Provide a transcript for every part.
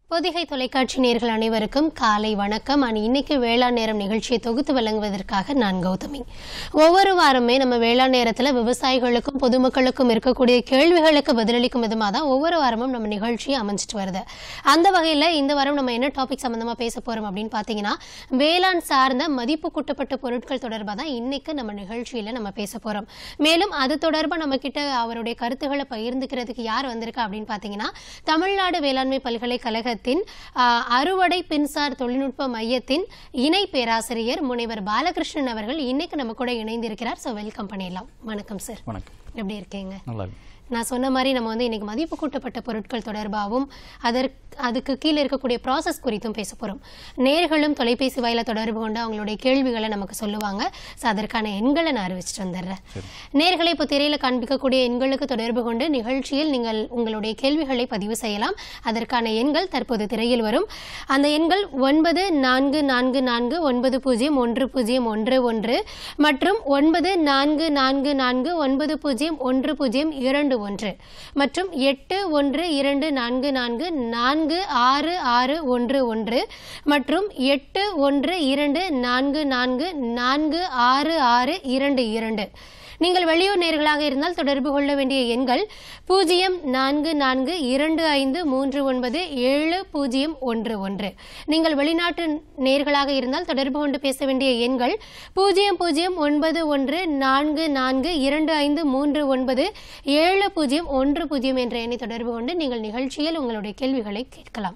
பொதிகை தொலைக்காட்சி நேர்கள் அனைவருக்கும் காலை வணக்கம் அண்ட் இன்னைக்கு வேளாண் நேரம் நிகழ்ச்சியை தொகுத்து வழங்குவதற்காக நான் கௌதமி ஒவ்வொரு வாரமே நம்ம வேளாண் நேரத்தில் விவசாயிகளுக்கும் பொதுமக்களுக்கும் இருக்கக்கூடிய கேள்விகளுக்கு பதிலளிக்கும் விதமாக தான் ஒவ்வொரு வாரமும் நம்ம நிகழ்ச்சி அமைஞ்சிட்டு வருது அந்த வகையில் இந்த வாரம் நம்ம என்ன டாபிக் சம்மந்தமாக பேச போகிறோம் அப்படின்னு பார்த்தீங்கன்னா வேளாண் சார்ந்த மதிப்பு கூட்டப்பட்ட பொருட்கள் தொடர்பாக தான் இன்னைக்கு நம்ம நிகழ்ச்சியில் நம்ம பேச போகிறோம் மேலும் அது தொடர்பாக நம்ம கிட்ட அவருடைய கருத்துக்களை பகிர்ந்துக்கிறதுக்கு யார் வந்திருக்கா அப்படின்னு பார்த்தீங்கன்னா தமிழ்நாடு வேளாண்மை பல்கலைக்கழகத்தின் ஆ, அறுவடை பின்சார் தொழில்நுட்ப மையத்தின் இணை பேராசிரியர் முனைவர் பாலகிருஷ்ணன் அவர்கள் இன்னைக்கு நம்ம கூட இணைந்திருக்கிறார் ஸோ வெல்கம் பண்ணிடலாம் வணக்கம் சார் வணக்கம் எப்படி இருக்கீங்க நல்லா இருக்கு நான் சொன்ன மாதிரி நம்ம வந்து இன்னைக்கு மதிப்பு கூட்டப்பட்ட பொருட்கள் தொடர்பாகவும் அதற்கு அதுக்கு கீழே இருக்கக்கூடிய ப்ராசஸ் குறித்தும் பேச போகிறோம் நேர்களும் தொலைபேசி வாயில தொடர்பு கொண்டு அவங்களுடைய கேள்விகளை நமக்கு சொல்லுவாங்க ஸோ அதற்கான எண்களை நான் அறிவிச்சிட்டு வந்துடுறேன் நேர்களை இப்போ திரையில காண்பிக்கக்கூடிய எண்களுக்கு தொடர்பு கொண்டு நிகழ்ச்சியில் நீங்கள் உங்களுடைய கேள்விகளை பதிவு செய்யலாம் அதற்கான எண்கள் தற்போது திரையில் வரும் அந்த எண்கள் ஒன்பது நான்கு நான்கு நான்கு ஒன்பது பூஜ்ஜியம் ஒன்று பூஜ்ஜியம் ஒன்று ஒன்று மற்றும் ஒன்பது நான்கு நான்கு நான்கு ஒன்பது பூஜ்ஜியம் ஒன்று பூஜ்ஜியம் இரண்டு ஒன்று மற்றும் எட்டு ஒன்று இரண்டு நான்கு நான்கு நான்கு ஆறு ஆறு ஒன்று ஒன்று மற்றும் எட்டு ஒன்று இரண்டு நான்கு நான்கு நான்கு ஆறு ஆறு இரண்டு இரண்டு நீங்கள் வெளியூர் நேர்களாக இருந்தால் தொடர்பு கொள்ள வேண்டிய எண்கள் பூஜ்ஜியம் நான்கு நான்கு இரண்டு ஐந்து மூன்று ஒன்பது ஏழு பூஜ்ஜியம் ஒன்று ஒன்று நீங்கள் வெளிநாட்டு நேர்களாக இருந்தால் தொடர்பு கொண்டு பேச வேண்டிய எண்கள் பூஜ்ஜியம் பூஜ்ஜியம் ஒன்பது ஒன்று நான்கு நான்கு இரண்டு ஐந்து மூன்று ஒன்பது ஏழு பூஜ்ஜியம் ஒன்று பூஜ்ஜியம் என்ற எண்ணை தொடர்பு கொண்டு நீங்கள் நிகழ்ச்சியில் உங்களுடைய கேள்விகளை கேட்கலாம்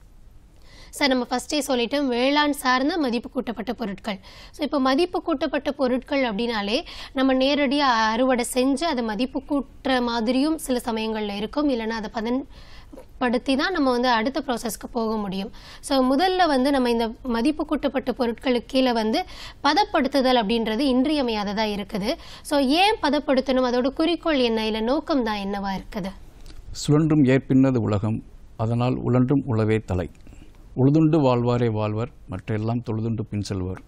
சார் நம்ம ஃபஸ்ட்டே சொல்லிட்டோம் வேளாண் சார்ந்த மதிப்பு கூட்டப்பட்ட பொருட்கள் ஸோ இப்போ மதிப்பு கூட்டப்பட்ட பொருட்கள் அப்படின்னாலே நம்ம நேரடியாக அறுவடை செஞ்சு அதை மதிப்பு கூட்டுற மாதிரியும் சில சமயங்களில் இருக்கும் இல்லைன்னா அதை பதன் படுத்தி தான் நம்ம வந்து அடுத்த ப்ராசஸ்க்கு போக முடியும் ஸோ முதல்ல வந்து நம்ம இந்த மதிப்பு கூட்டப்பட்ட பொருட்களுக்கு கீழே வந்து பதப்படுத்துதல் அப்படின்றது இன்றியமையாததாக இருக்குது ஸோ ஏன் பதப்படுத்தணும் அதோட குறிக்கோள் என்ன இல்லை நோக்கம் தான் என்னவா இருக்குது சுழன்றும் ஏற்பின்னது உலகம் அதனால் உழன்றும் உழவே தலை உழுதுண்டு வாழ்வாரே வாழ்வர் மற்றெல்லாம் தொழுதுண்டு பின் செல்வர்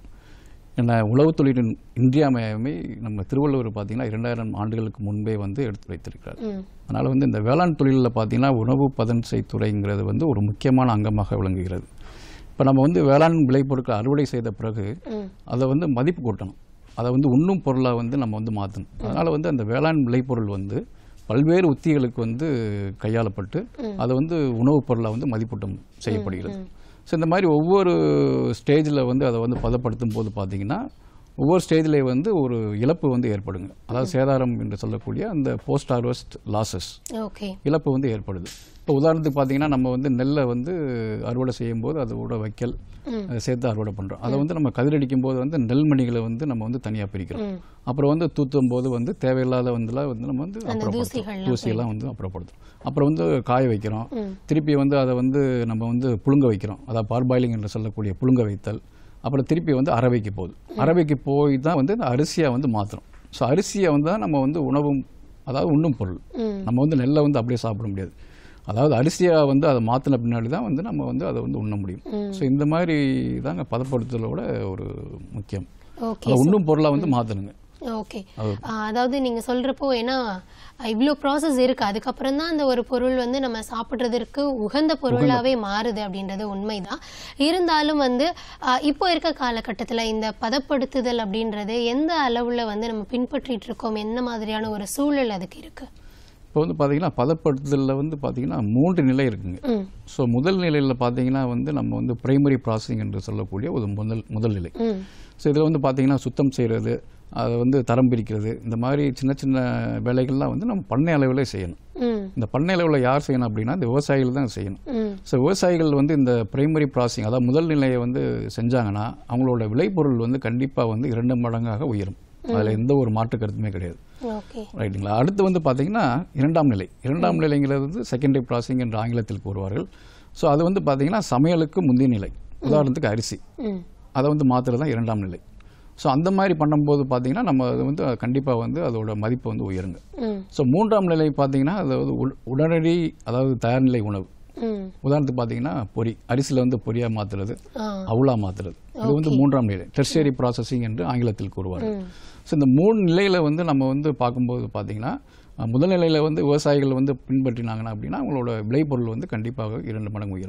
என உழவு தொழிலின் இன்றியமையாமை நம்ம திருவள்ளுவர் பார்த்தீங்கன்னா இரண்டாயிரம் ஆண்டுகளுக்கு முன்பே வந்து எடுத்து வைத்திருக்கிறார் ம் அதனால் வந்து இந்த வேளாண் தொழிலில் பார்த்தீங்கன்னா உணவு பதன்செய் துறைங்கிறது வந்து ஒரு முக்கியமான அங்கமாக விளங்குகிறது இப்போ நம்ம வந்து வேளாண் விளைபொருட்கள் அறுவடை செய்த பிறகு ம் அதை வந்து மதிப்பு கூட்டணும் அதை வந்து உண்ணும் பொருளாக வந்து நம்ம வந்து மாற்றணும் அதனால் வந்து அந்த வேளாண் விளைபொருள் வந்து பல்வேறு உத்திகளுக்கு வந்து கையாளப்பட்டு அதை வந்து உணவுப் பொருளாக வந்து மதிப்பூட்டம் செய்யப்படுகிறது ஸோ இந்த மாதிரி ஒவ்வொரு ஸ்டேஜில் வந்து அதை வந்து பதப்படுத்தும் போது பார்த்தீங்கன்னா ஒவ்வொரு ஸ்டேஜ்லேயே வந்து ஒரு இழப்பு வந்து ஏற்படுங்க அதாவது சேதாரம் என்று சொல்லக்கூடிய அந்த போஸ்ட் ஹார்வெஸ்ட் லாசஸ் ஓகே இழப்பு வந்து ஏற்படுது இப்போ உதாரணத்துக்கு பார்த்தீங்கன்னா நம்ம வந்து நெல்லை வந்து அறுவடை செய்யும்போது அதோட வைக்கல் அதை சேர்த்து அறுவடை பண்ணுறோம் அதை வந்து நம்ம கதிரடிக்கும் போது வந்து நெல்மணிகளை வந்து நம்ம வந்து தனியாக பிரிக்கிறோம் ம் அப்புறம் வந்து தூத்தும் போது வந்து தேவையில்லாத வந்துலாம் வந்து நம்ம வந்து அப்புறப்படுத்துறோம் தூசிகள்லாம் தூசியெல்லாம் வந்து அப்புறப்படுத்துறோம் அப்புறம் வந்து காய வைக்கிறோம் ம். திருப்பி வந்து அதை வந்து நம்ம வந்து புழுங்க வைக்கிறோம் அதாவது பார்பாயிலிங் என்று சொல்லக்கூடிய புழுங்க வைத்தல் அப்புறம் திருப்பி வந்து அரவைக்கு போகுது அரவைக்கு போய் தான் வந்து இந்த அரிசியை வந்து மாற்றுறோம் ஸோ அரிசியை வந்து தான் நம்ம வந்து உணவும் அதாவது உண்ணும் பொருள் ம் நம்ம வந்து நெல்லை வந்து அப்படியே சாப்பிட முடியாது அதாவது அரிசியை வந்து அதை மாற்றின பின்னாடி தான் வந்து நம்ம வந்து அதை வந்து உண்ண முடியும் ஸோ இந்த மாதிரி தாங்க பதப்படுத்துதலோட ஒரு முக்கியம் ஓகே அதை உண்ணும் பொருளாக வந்து மாற்றணுங்க ஓகே அதாவது நீங்க சொல்றப்போ ஏன்னா இவ்வளோ ப்ராசஸ் இருக்கு அதுக்கப்புறம் தான் அந்த ஒரு பொருள் வந்து நம்ம சாப்பிட்றதற்கு உகந்த பொருளாவே மாறுது அப்படின்றது உண்மைதான் இருந்தாலும் வந்து ஆஹ், இப்போ இருக்க காலகட்டத்துல இந்த பதப்படுத்துதல் அப்படின்றது எந்த அளவுல வந்து நம்ம பின்பற்றிட்டு இருக்கோம் என்ன மாதிரியான ஒரு சூழல் அதுக்கு இருக்கு இப்போ வந்து பார்த்தீங்கன்னா பதப்படுத்துதலில் வந்து பார்த்தீங்கன்னா மூன்று நிலை இருக்குங்க ம் ஸோ முதல் நிலையில் பார்த்தீங்கன்னா வந்து நம்ம வந்து பிரைமரி ப்ராசஸிங் என்று சொல்லக்கூடிய ஒரு முதல் முதல் நிலை ம் ஸோ இதில் வந்து பார்த்தீங்கன்னா சுத்தம் செய்கிறது அதை வந்து தரம் பிரிக்கிறது இந்த மாதிரி சின்ன சின்ன வேலைகள்லாம் வந்து நம்ம பண்ணை அளவிலே செய்யணும் ம் இந்த பண்ணை அளவில் யார் செய்யணும் அப்படின்னா இந்த விவசாயிகள் தான் செய்யணும் ம் ஸோ விவசாயிகள் வந்து இந்த பிரைமரி ப்ராசஸிங் அதாவது முதல் நிலையை வந்து செஞ்சாங்கன்னா அவங்களோட விளைபொருள் வந்து கண்டிப்பாக வந்து இரண்டு மடங்காக உயரும் அதில் எந்த ஒரு மாற்று கருத்துமே கிடையாது ஓகே ரைட்டுங்களா அடுத்து வந்து பார்த்தீங்கன்னா இரண்டாம் நிலை இரண்டாம் நிலைங்கிறது வந்து செகண்டரி ப்ராசஸிங் என்று ஆங்கிலத்தில் கூறுவார்கள் ஸோ அது வந்து பார்த்தீங்கன்னா சமையலுக்கு முந்தைய நிலை உதாரணத்துக்கு அரிசி ம் அதை வந்து மாற்றுறது தான் இரண்டாம் நிலை ஸோ அந்த மாதிரி பண்ணும்போது பார்த்தீங்கன்னா நம்ம அது வந்து கண்டிப்பாக வந்து அதோட மதிப்பு வந்து உயருங்க ம் ஸோ மூன்றாம் நிலை பார்த்தீங்கன்னா அதாவது உட- உடனடி அதாவது தயார்நிலை உணவு ம் உதாரணத்துக்கு பார்த்தீங்கன்னா பொரி அரிசியில் வந்து பொரியாக மாற்றுறது ஆ அவுளா மாற்றுறது இது வந்து மூன்றாம் நிலை டெர்ஷரி ப்ராசஸிங் என்று ஆங்கிலத்தில் கூறுவார்கள் ஸோ இந்த மூணு நிலையில் வந்து நம்ம வந்து பார்க்கும்போது பார்த்தீங்கன்னா அஹ், முதல் நிலையில் வந்து விவசாயிகள் வந்து பின்பற்றினாங்கன்னா அப்படின்னா அவங்களோட விளைபொருள் வந்து கண்டிப்பாக இரண்டு மடங்கு உயரும் ம்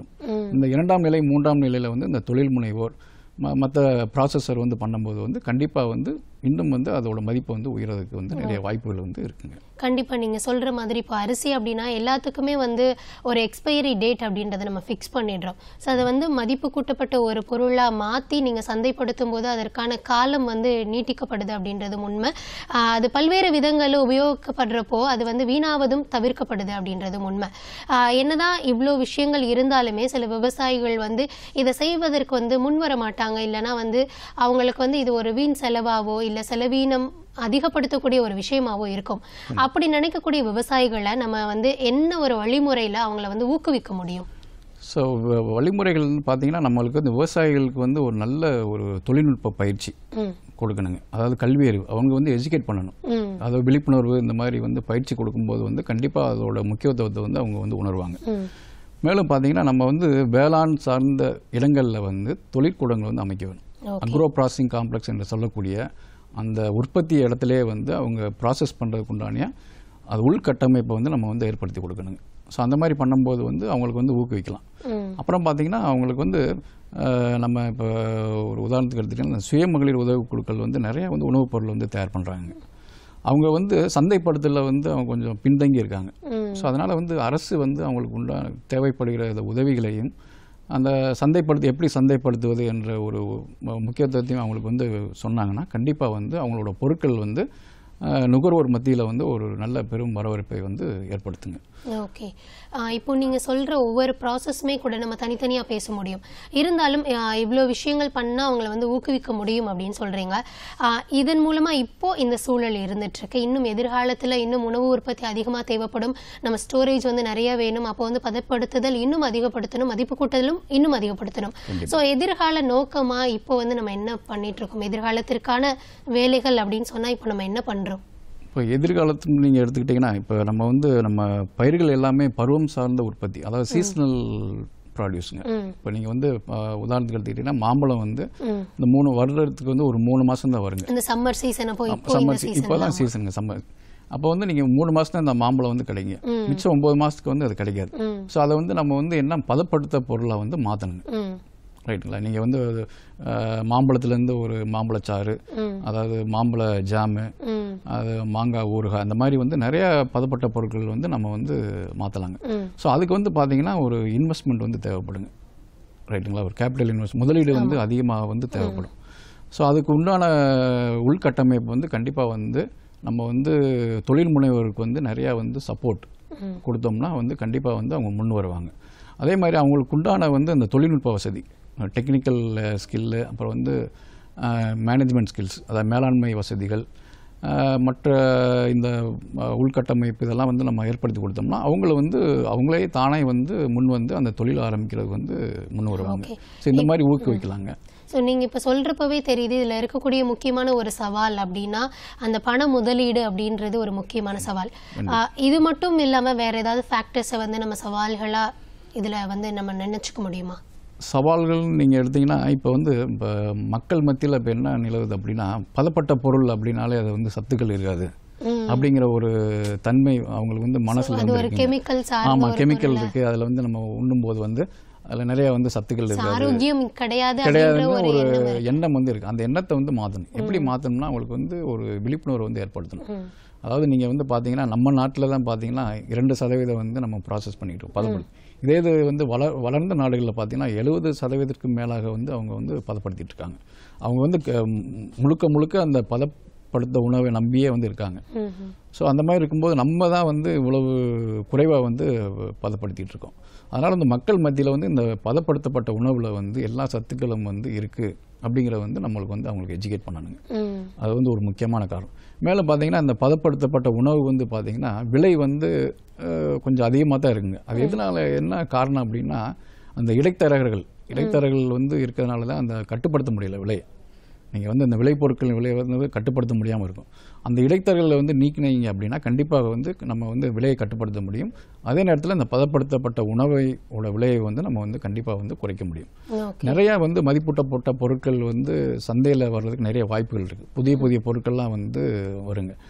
இந்த இரண்டாம் நிலை மூன்றாம் நிலையில் வந்து இந்த தொழில் முனைவோர் மற்ற ப்ராசஸர் வந்து பண்ணும்போது வந்து கண்டிப்பாக வந்து இன்னும் வந்து அதோட மதிப்பு வந்து உயர்றதுக்கு வந்து நிறைய வாய்ப்புகள் வந்து இருக்குங்க கண்டிப்பா நீங்க சொல்ற மாதிரி இப்போ அரிசி அப்படின்னா எல்லாத்துக்குமே வந்து ஒரு எக்ஸ்பைரி டேட் அப்படின்றத நம்ம ஃபிக்ஸ் பண்ணிடுறோம் ஸோ அதை வந்து மதிப்பு கூட்டப்பட்ட ஒரு பொருளா மாத்தி நீங்க சந்தைப்படுத்தும் போது அதற்கான காலம் வந்து நீட்டிக்கப்படுது அப்படின்றது உண்மை ஆஹ் அது பல்வேறு விதங்களில் உபயோகிக்கப்படுறப்போ அது வந்து வீணாவதும் தவிர்க்கப்படுது அப்படின்றதும் உண்மை ஆஹ் என்னதான் இவ்வளோ விஷயங்கள் இருந்தாலுமே சில விவசாயிகள் வந்து இதை செய்வதற்கு வந்து முன்வர மாட்டாங்க இல்லைன்னா வந்து அவங்களுக்கு வந்து இது ஒரு வீண் செலவாவோ இல்லை செலவீனம் அதிகப்படுத்தக்கூடிய ஒரு விஷயமாவோ இருக்கும் அப்படி நினைக்கக்கூடிய விவசாயிகளை நம்ம வந்து என்ன ஒரு வழிமுறையில அவங்கள வந்து ஊக்குவிக்க முடியும் ஸோ வழிமுறைகள் வந்து பார்த்தீங்கன்னா நம்மளுக்கு வந்து விவசாயிகளுக்கு வந்து ஒரு நல்ல ஒரு தொழில்நுட்ப பயிற்சி ம் கொடுக்கணுங்க அதாவது கல்வி அறிவு அவங்க வந்து எஜுகேட் பண்ணணும் ம் அதாவது விழிப்புணர்வு இந்த மாதிரி வந்து பயிற்சி கொடுக்கும்போது வந்து கண்டிப்பாக அதோட முக்கியத்துவத்தை வந்து அவங்க வந்து உணர்வாங்க ம் மேலும் பார்த்தீங்கன்னா நம்ம வந்து வேளாண் சார்ந்த இடங்களில் வந்து தொழிற்கூடங்கள் வந்து அமைக்க வேணும் Okay. அக்ரோ ப்ராசஸிங் காம்ப்ளெக்ஸ் என்று சொல்லக்கூடிய அந்த உற்பத்தி இடத்திலே வந்து அவங்க ப்ராசஸ் பண்ணுறதுக்கு உண்டான அது உள்கட்டமைப்பை வந்து நம்ம வந்து ஏற்படுத்தி கொடுக்கணுங்க ஸோ அந்த மாதிரி பண்ணும்போது வந்து அவங்களுக்கு வந்து ஊக்குவிக்கலாம் ம் அப்புறம் பார்த்தீங்கன்னா அவங்களுக்கு வந்து அஹ், நம்ம இப்போ ஒரு உதாரணத்துக்கு எடுத்துக்கிட்டீங்கன்னா சுய மகளிர் உதவி குழுக்கள் வந்து நிறைய வந்து உணவுப் பொருள் வந்து தயார் பண்ணுறாங்க அவங்க வந்து சந்தைப்படுத்தலில் வந்து அவங்க கொஞ்சம் பின்தங்கி இருக்காங்க ம் ஸோ அதனால் வந்து அரசு வந்து அவங்களுக்கு உண்டான தேவைப்படுகிற இந்த உதவிகளையும் அந்த சந்தைப்படுத்தி எப்படி சந்தைப்படுத்துவது என்ற ஒரு மு- முக்கியத்துவத்தையும் அவங்களுக்கு வந்து சொன்னாங்கன்னா கண்டிப்பாக வந்து அவங்களோட பொருட்கள் வந்து அஹ், நுகர்வோர் மத்தியில் வந்து ஒரு நல்ல பெரும் வரவேற்பை வந்து ஏற்படுத்துங்க ஓகே இப்போ நீங்க சொல்ற ஒவ்வொரு ப்ராசஸுமே கூட நம்ம தனித்தனியா பேச முடியும் இருந்தாலும் ஆஹ் இவ்வளோ விஷயங்கள் பண்ணா அவங்கள வந்து ஊக்குவிக்க முடியும் அப்படின்னு சொல்றீங்க ஆஹ் இதன் மூலமா இப்போ இந்த சூழல் இருந்துட்டு இருக்கு இன்னும் எதிர்காலத்துல இன்னும் உணவு உற்பத்தி அதிகமா தேவைப்படும் நம்ம ஸ்டோரேஜ் வந்து நிறைய வேணும் அப்போ வந்து பதப்படுத்துதல் இன்னும் அதிகப்படுத்தணும் மதிப்பு கூட்டுதலும் இன்னும் அதிகப்படுத்தணும் ஸோ எதிர்கால நோக்கமா இப்போ வந்து நம்ம என்ன பண்ணிட்டு இருக்கோம் எதிர்காலத்திற்கான வேலைகள் அப்படின்னு சொன்னா இப்போ நம்ம என்ன பண்றோம் இப்போ எதிர்காலத்துக்கு நீங்கள் எடுத்துக்கிட்டிங்கன்னா இப்போ நம்ம வந்து நம்ம பயிர்கள் எல்லாமே பருவம் சார்ந்த உற்பத்தி அதாவது சீசனல் ப்ராடியூஸுங்க ம் இப்போ நீங்கள் வந்து அஹ், உதாரணத்துக்கு எடுத்துக்கிட்டிங்கன்னா மாம்பழம் வந்து ம் இந்த மூணு வருடத்துக்கு வந்து ஒரு மூணு மாதம் தான் வருங்க இந்த சம்மர் சீசன் அப்போ இப்போ இந்த சம்மர் சீசன் இப்போ தான் சீசனுங்க சம்மர் அப்போ வந்து நீங்கள் மூணு மாதம் தான் இந்த மாம்பழம் வந்து கிடைக்கும் ம். மிச்சம் ஒம்பது மாதத்துக்கு வந்து அது கிடைக்காது ம் ஸோ அதை வந்து நம்ம வந்து என்ன பதப்படுத்த பொருளை வந்து மாற்றணுங்க ம் ரைட்டுங்களா நீங்கள் வந்து அஹ், மாம்பழத்துலேருந்து ஒரு மாம்பழச்சாறு ம் அதாவது மாம்பழ ஜாமு ம் அது மாங்காய் ஊறுகாய் அந்த மாதிரி வந்து நிறைய பதப்பட்ட பொருட்கள் வந்து நம்ம வந்து மாற்றலாங்க ம் ஸோ அதுக்கு வந்து பார்த்தீங்கன்னா ஒரு இன்வெஸ்ட்மெண்ட் வந்து தேவைப்படுங்க ரைட்டுங்களா ஒரு கேபிட்டல் இன்வெஸ்ட் முதலீடு வந்து அதிகமாக வந்து தேவைப்படும் ஸோ அதுக்கு உண்டான உள்கட்டமைப்பு வந்து கண்டிப்பாக வந்து நம்ம வந்து தொழில் முனைவோருக்கு வந்து நிறையா வந்து சப்போர்ட் ம். கொடுத்தோம்னா வந்து கண்டிப்பாக வந்து அவங்க முன் வருவாங்க அதே மாதிரி அவங்களுக்கு உண்டான வந்து அந்த தொழில்நுட்ப வசதி டெக்னிக்கல் ஸ்கில்லு அப்புறம் வந்து மேனேஜ்மெண்ட் ஸ்கில்ஸ் அதாவது மேலாண்மை வசதிகள் அஹ், மற்ற இந்த அஹ், உள்கட்டமைப்பு இதெல்லாம் வந்து நம்ம ஏற்படுத்தி கொடுத்தோம்னா அவங்கள வந்து அவங்களே தானே வந்து முன் வந்து அந்த தொழில் ஆரம்பிக்கிறதுக்கு வந்து முன் வருவாங்க Okay. ஸோ இந்த மாதிரி ஊக்குவிக்கலாங்க ஸோ நீங்கள் இப்போ சொல்கிறப்பவே தெரியுது இதில் இருக்கக்கூடிய முக்கியமான ஒரு சவால் அப்படின்னா அந்த பண முதலீடு அப்படின்றது ஒரு முக்கியமான சவால் ஆஹ் இது மட்டும் இல்லாமல் வேற ஏதாவது ஃபேக்டர்ஸை வந்து நம்ம சவால்களாக இதில் வந்து நம்ம நினைச்சுக்க முடியுமா சவால்கள் நீங்கள் எடுத்தீங்கன்னா இப்போ வந்து இப்போ மக்கள் மத்தியில் இப்போ என்ன நிலவுது அப்படின்னா பதப்பட்ட பொருள் அப்படின்னாலே அது வந்து சத்துக்கள் இருக்காது ம். அப்படிங்கிற ஒரு தன்மை அவங்களுக்கு வந்து மனசில் அது வந்து ஒரு இருக்குங்க. கெமிக்கல் சார்ந்த ஆமா ஒரு கெமிக்கல் பொருளா? இருக்கு அதுல வந்து நம்ம உண்ணும்போது வந்து அதுல நிறைய வந்து சத்துக்கள் இருக்காது ஆரோக்கியம் கிடையாது அப்படின்ற கிடையாதுன்னு ஒரு ஒரு எண்ணம் இருக்கு. எண்ணம் வந்து இருக்கு அந்த எண்ணத்தை வந்து மாற்றணும் எப்படி மாற்றணும்னா அவங்களுக்கு வந்து ஒரு விழிப்புணர்வு வந்து ஏற்படுத்தணும் ம். அதாவது நீங்க வந்து பாத்தீங்கன்னா நம்ம நாட்டில் தான் பாத்தீங்கன்னா இரண்டு சதவீதம் வந்து நம்ம ப்ராசஸ் பண்ணிட்டு இருக்கோம் பதப்படுத்தி இதே இது வந்து வள வளர்ந்த நாடுகளில் பார்த்தீங்கன்னா எழுபது சதவீதத்திற்கும் மேலாக வந்து அவங்க வந்து பதப்படுத்திட்டு இருக்காங்க அவங்க வந்து க- முழுக்க முழுக்க அந்த பதப்படுத்த உணவை நம்பியே வந்து இருக்காங்க ம், ம். ஸோ அந்த மாதிரி இருக்கும்போது நம்ம தான் வந்து இவ்வளவு குறைவாக வந்து பதப்படுத்திட்டு இருக்கோம் அதனால் அந்த மக்கள் மத்தியில் வந்து இந்த பதப்படுத்தப்பட்ட உணவில் வந்து எல்லா சத்துக்களும் வந்து இருக்குது அப்படிங்கிறத வந்து நம்மளுக்கு வந்து அவங்களுக்கு எஜுகேட் பண்ணணுங்க ம். அது வந்து ஒரு முக்கியமான காரணம் மேலே பார்த்தீங்கன்னா அந்த பதப்படுத்தப்பட்ட உணவு வந்து பார்த்தீங்கன்னா விலை வந்து அஹ், கொஞ்சம் அதிகமாக தான் இருக்குங்க அது எதனால என்ன காரணம் அப்படின்னா அந்த இடைத்தரகர்கள் இடைத்தரகர்கள் வந்து இருக்கிறதுனால தான் அந்த கட்டுப்படுத்த முடியல விலையை நீங்கள் வந்து அந்த விளைபொருட்களின் விலையை வந்து கட்டுப்படுத்த முடியாமல் இருக்கும் அந்த இடைத்தரகர்களை வந்து நீக்கினீங்க அப்படின்னா கண்டிப்பாக வந்து நம்ம வந்து விலையை கட்டுப்படுத்த முடியும் அதே நேரத்தில் இந்த பதப்படுத்தப்பட்ட உணவை உட விலையை வந்து நம்ம வந்து கண்டிப்பாக வந்து குறைக்க முடியும் ஓகே நிறையா வந்து மதிப்பூட்டப்பட்ட பொருட்கள் வந்து சந்தையில் வர்றதுக்கு நிறைய வாய்ப்புகள் இருக்குது புதிய புதிய பொருட்கள்லாம் வந்து வருங்க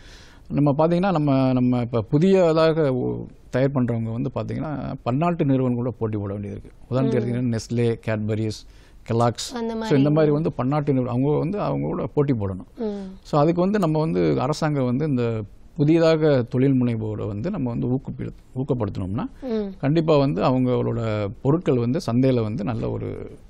நம்ம பார்த்தீங்கன்னா நம்ம நம்ம இப்போ புதியதாக ஒ- தயார் பண்ணுறவங்க வந்து பார்த்தீங்கன்னா பன்னாட்டு நிறுவனம் கூட போட்டி போட வேண்டியது இருக்குது உதாரணத்துக்கு எடுத்தீங்கன்னா நெஸ்லே கேட்பரிஸ் கெலாக்ஸ் அந்த ஸோ இந்த மாதிரி வந்து பன்னாட்டு நிறுவனம் அவங்க வந்து அவங்க கூட போட்டி போடணும் ம் ஸோ அதுக்கு வந்து நம்ம வந்து அரசாங்கம் வந்து இந்த புதியதாக தொழில் முனைவோரை வந்து நம்ம வந்து ஊக்குப்பி ஊக்கப்படுத்தினோம்னா ம் கண்டிப்பாக வந்து அவங்களோட பொருட்கள் வந்து சந்தையில் வந்து நல்ல ஒரு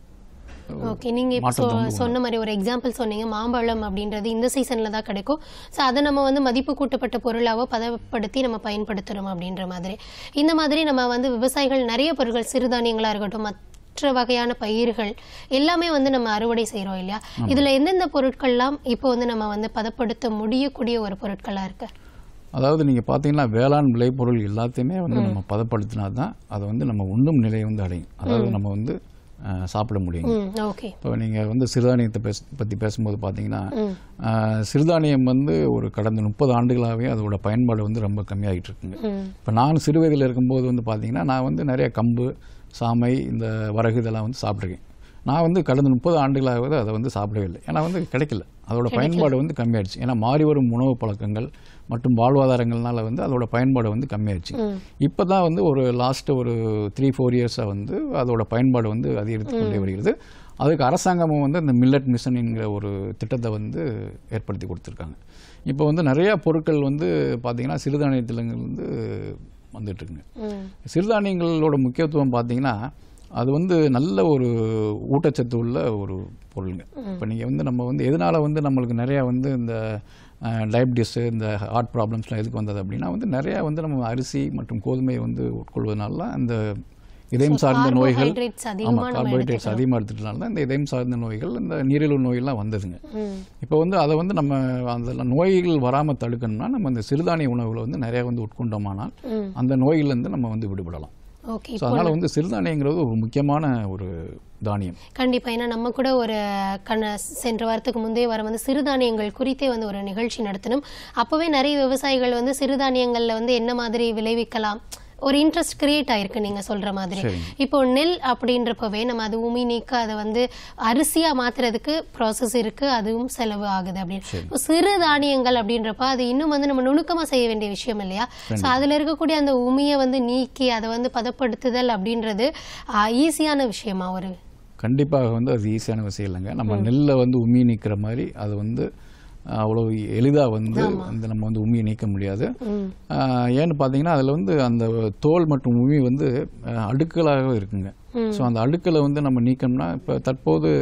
ஓகே நீங்க இப்போ சொ- சொன்ன மாதிரி ஒரு எக்ஸாம்பிள் சொன்னீங்க மாம்பழம் அப்படின்றது இந்த சீசன்ல தான் கிடைக்கும் ஸோ அதை நம்ம வந்து மதிப்பு கூட்டப்பட்ட பொருளாவோ பதப்படுத்தி நம்ம பயன்படுத்துறோம் அப்படின்ற மாதிரி இந்த மாதிரி நம்ம வந்து விவசாயிகள் நிறைய பொருட்கள் சிறுதானியங்களா இருக்கட்டும் மற்ற வகையான பயிர்கள் எல்லாமே வந்து நம்ம அறுவடை செய்றோம் இல்லையா இதுல எந்தெந்த பொருட்கள்லாம் இப்போ வந்து நம்ம வந்து பதப்படுத்த முடியக்கூடிய ஒரு பொருட்களா இருக்கு அதாவது நீங்கள் பார்த்தீங்கன்னா வேளாண் விளைபொருள் எல்லாத்தையுமே வந்து நம்ம பதப்படுத்தினா தான் அதை வந்து நம்ம உண்ணும் நிலையை வந்து அடையும் அதாவது நம்ம வந்து அஹ், சாப்பிட முடியும் ம் ஓகே இப்போ நீங்கள் வந்து சிறுதானியத்தை பேச பற்றி பேசும்போது பார்த்தீங்கன்னா அஹ், சிறுதானியம் வந்து ஒரு கடந்த முப்பது ஆண்டுகளாகவே அதோட பயன்பாடு வந்து ரொம்ப கம்மியாகிட்டு இருக்குங்க ம் இப்போ நான் சிறு வயதில் இருக்கும்போது வந்து பார்த்தீங்கன்னா நான் வந்து நிறைய கம்பு சாமை இந்த வரகு இதெல்லாம் வந்து சாப்பிட்ருக்கேன் நான் வந்து கடந்த முப்பது ஆண்டுகளாகவே அதை வந்து சாப்பிடவே இல்லை ஏன்னா வந்து கிடைக்கல அதோட பயன்பாடு வந்து கம்மியாயிடுச்சு ஏன்னா மாறி வரும் உணவு பழக்கங்கள் மற்றும் வாழ்வாதாரங்கள்னால வந்து அதோட பயன்பாடு வந்து கம்மியாயிடுச்சு ம் இப்போ தான் வந்து ஒரு லாஸ்ட் ஒரு த்ரீ ஃபோர் இயர்ஸாக வந்து அதோட பயன்பாடு வந்து அதிகரித்து கொண்டே வருகிறது அதுக்கு அரசாங்கமும் வந்து இந்த மில்லட் மிஷன் என்கிற ஒரு திட்டத்தை வந்து ஏற்படுத்தி கொடுத்துருக்காங்க இப்போ வந்து நிறையா பொருட்கள் வந்து பார்த்திங்கன்னா சிறுதானியத்தில் வந்து வந்துட்டுருக்குங்க ம் சிறுதானியங்களோட முக்கியத்துவம் பார்த்தீங்கன்னா அது வந்து நல்ல ஒரு ஊட்டச்சத்து உள்ள ஒரு பொருளுங்க இப்போ நீங்கள் வந்து நம்ம வந்து எதனால வந்து நம்மளுக்கு நிறையா வந்து இந்த டயபிட்டிஸு இந்த ஹார்ட் ப்ராப்ளம்ஸ்லாம் எதுக்கு வந்தது அப்படின்னா வந்து நிறையா வந்து நம்ம அரிசி மற்றும் கோதுமையை வந்து உட்கொள்வதனால அந்த இதயம் சார்ந்த நோய்கள் carbohydrates ஆமாம் அதிகமா நம்ம கார்போஹைட்ரேட்ஸ் அதிகமாக எடுத்துட்டனால தான் இந்த இதயம் சார்ந்த நோய்கள் இந்த நீரிழிவு நோயெல்லாம் வந்ததுங்க ம் இப்போ வந்து அதை வந்து நம்ம அந்த நோய்கள் வராமல் தடுக்கணும்னா நம்ம இந்த சிறுதானிய உணவுகளை வந்து நிறையா வந்து உட்கொண்டோமானால் ம் அந்த நோயிலேருந்து நம்ம வந்து விடுபடலாம் ஓகே ஸோ அதனால் வந்து சிறுதானியங்கிறது ஒரு முக்கியமான ஒரு தானியம் கண்டிப்பா ஏன்னா நம்ம கூட ஒரு கண்ண சென்ற வாரத்துக்கு முந்தைய வாரம் வந்து சிறுதானியங்கள் குறித்தே வந்து ஒரு நிகழ்ச்சி நடத்தினோம் அப்பவே நிறைய விவசாயிகள் வந்து சிறுதானியங்கள்ல வந்து என்ன மாதிரி விளைவிக்கலாம் ஒரு இன்ட்ரெஸ்ட் கிரியேட் ஆயிருக்கு நீங்க சொல்ற மாதிரி சரிங்க. இப்போ நெல் அப்படின்றப்பவே நம்ம அது உமி நீக்க அதை வந்து அரிசியா மாத்துறதுக்கு ப்ராசஸ் இருக்கு அதுவும் செலவு ஆகுது அப்படின்னு இப்போ சிறு தானியங்கள் அப்படின்றப்ப அது இன்னும் வந்து நம்ம நுணுக்கமா செய்ய வேண்டிய விஷயம் இல்லையா ஸோ அதுல இருக்கக்கூடிய அந்த உமியை வந்து நீக்கி அதை வந்து பதப்படுத்துதல் அப்படின்றது ஈஸியான விஷயமா ஒரு கண்டிப்பாக வந்து அது ஈஸியான விஷயம் இல்லைங்க நம்ம நெல்லை வந்து உமி நீக்கிற மாதிரி அது வந்து அவ்வளோ எளிதாக வந்து வந்து நம்ம வந்து உமியை நீக்க முடியாது ம் ஆஹ் ஏன்னு பார்த்தீங்கன்னா அதில் வந்து அந்த தோல் மற்றும் உமி வந்து ஆஹ் அடுக்களாக இருக்குங்க ஸோ அந்த அடுக்களை வந்து நம்ம நீக்கணும்னா இப்போ தற்போது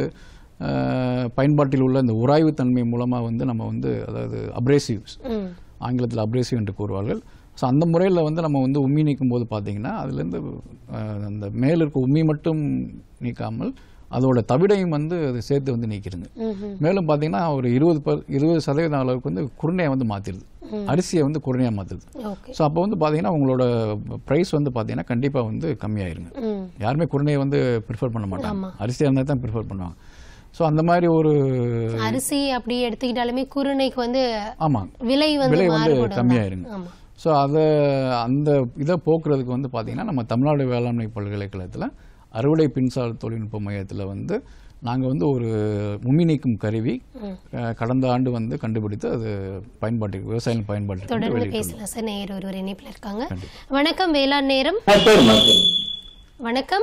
ஆஹ் பயன்பாட்டில் உள்ள இந்த உராய்வு தன்மை மூலமாக வந்து நம்ம வந்து அதாவது அப்ரேசிவ்ஸ் ம் ஆங்கிலத்தில் அப்ரேசிவ் என்று கூறுவார்கள் ஸோ அந்த முறையில் வந்து நம்ம வந்து உம்மி நீக்கும் போது பார்த்தீங்கன்னா அதுலேருந்து ஆஹ், அந்த மேல இருக்க உம்மி மட்டும் நீக்காமல் அதோட தவிடையும் வந்து அது சேர்த்து வந்து நீக்கிடுங்க ம்ஹும். மேலும் பார்த்தீங்கன்னா ஒரு இருபது பர் இருபது சதவீதம் அளவுக்கு வந்து குருணையை வந்து மாற்றிடுது அரிசியை வந்து குருணையாக மாற்றுது ஓகே ஸோ அப்போ வந்து பார்த்தீங்கன்னா உங்களோட ப்ரைஸ் வந்து பார்த்தீங்கன்னா கண்டிப்பாக வந்து கம்மியாயிருங்க ம் யாருமே குருணையை வந்து ப்ரிஃபர் பண்ண மாட்டாங்க அரிசியாக இருந்தால் தான் ப்ரிஃபர் பண்ணுவாங்க ஸோ அந்த மாதிரி ஒரு அரிசி அப்படி எடுத்துக்கிட்டாலுமே குருணைக்கு வந்து ஆமாம் விலை வந்து விலை வந்து மாறுபடும் தான். கம்மியாயிருங்க ஆமா ஸோ அதை அந்த இதை போக்குறதுக்கு வந்து பார்த்திங்கன்னா நம்ம தமிழ்நாடு வேளாண்மை பல்கலைக்கழகத்தில் அறுவடை மின்சார தொழில்நுட்ப மையத்தில் வந்து நாங்கள் வந்து ஒரு உமி நீக்கும் கருவி அஹ், கடந்த ஆண்டு வந்து கண்டுபிடித்து அது பயன்பாட்டுக்கு விவசாயிகள் பயன்பாட்டுக்கு வந்து தொடர்ந்து வெளியிட்டோம் பேசலாம் சார் நேயர் ஒருவர் இணைப்பில் இருக்காங்க வணக்கம் வேளாண் நேரம் ஆ, சரிம்மா சரி வணக்கம்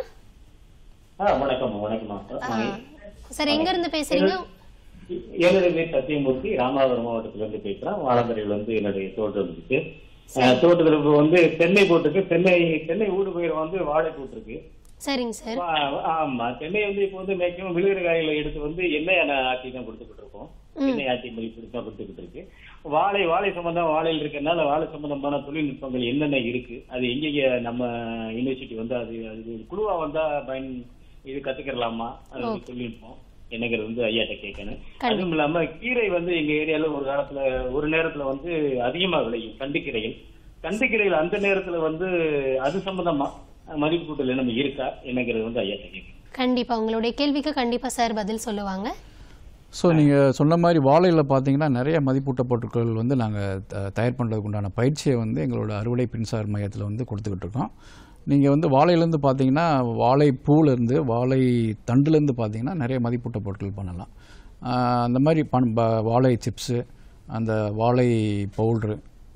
ஆ வணக்கம் வணக்கம்மா ஆ, சார் எங்க இருந்து பேசுறீங்க என்னுடைய பேர் சத்தியமூர்த்தி ராமநாதபுரம் மாவட்டத்துல இருந்து பேசுறேன் வாழந்தரையில் வந்து என்னுடைய தோட்டம் இருக்கு அஹ், தோட்டத்துல இப்ப வந்து தென்னை போட்டிருக்கு தென்னை தென்னை ஊடு பயிர் வந்து வாழை போட்டிருக்கு சரிங்க சார் ஆ- ஆமா தென்னை வந்து இப்போ வந்து மேக்சிமம் விழுகிற காய்களை எடுத்து வந்து எண்ணெய் எண்ணெய் ஆட்டி தான் கொடுத்துக்கிட்டு இருக்கோம் எண்ணெய் ஆட்டி மதிப்பு தான் கொடுத்துக்கிட்டு இருக்கு வாழை வாழை சம்பந்தம் வாழையில் இருக்கறனால வாழை சம்பந்தமான தொழில்நுட்பங்கள் என்னென்ன இருக்கு அது எங்கெங்க நம்ம யூனிவர்சிட்டி வந்து அது அது ஒரு குழுவா வந்தா பயன் இது கத்துக்கிறலாமா அது ஒரு தொழில்நுட்பம் என்னங்கிறது வந்து ஐயாட்ட கேட்கணும் அதுவும் இல்லாம கீரை வந்து எங்க ஏரியால ஒரு காலத்துல ஒரு நேரத்துல வந்து அதிகமா விளையும் கண்டுக்கீரைகள் கண்டுக்கீரைகள் அந்த நேரத்துல வந்து அது சம்பந்தமா மதிப்பு கூட்டல் என்ன இருக்கா என்னங்கிறது வந்து ஐயாட்ட கேட்கணும் கண்டிப்பா உங்களுடைய கேள்விக்கு கண்டிப்பா சார் பதில் சொல்லுவாங்க ஸோ நீங்கள் சொன்ன மாதிரி வாழையில் பார்த்தீங்கன்னா நிறைய மதிப்பூட்ட பொருட்கள் வந்து நாங்கள் தயார் பண்ணுறதுக்கு உண்டான பயிற்சியை வந்து எங்களோட அறுவடை மின்சார மையத்தில் வந்து கொடுத்துக்கிட்டு இருக்கோம் நீங்கள் வந்து வாழையிலேருந்து பார்த்தீங்கன்னா வாழை பூலேருந்து வாழை தண்டுலேருந்து பார்த்தீங்கன்னா நிறைய மதிப்பூட்ட பொருட்கள் பண்ணலாம் ஆஹ் அந்த மாதிரி பண் ப- வாழை சிப்ஸு அந்த வாழை பவுட்ரு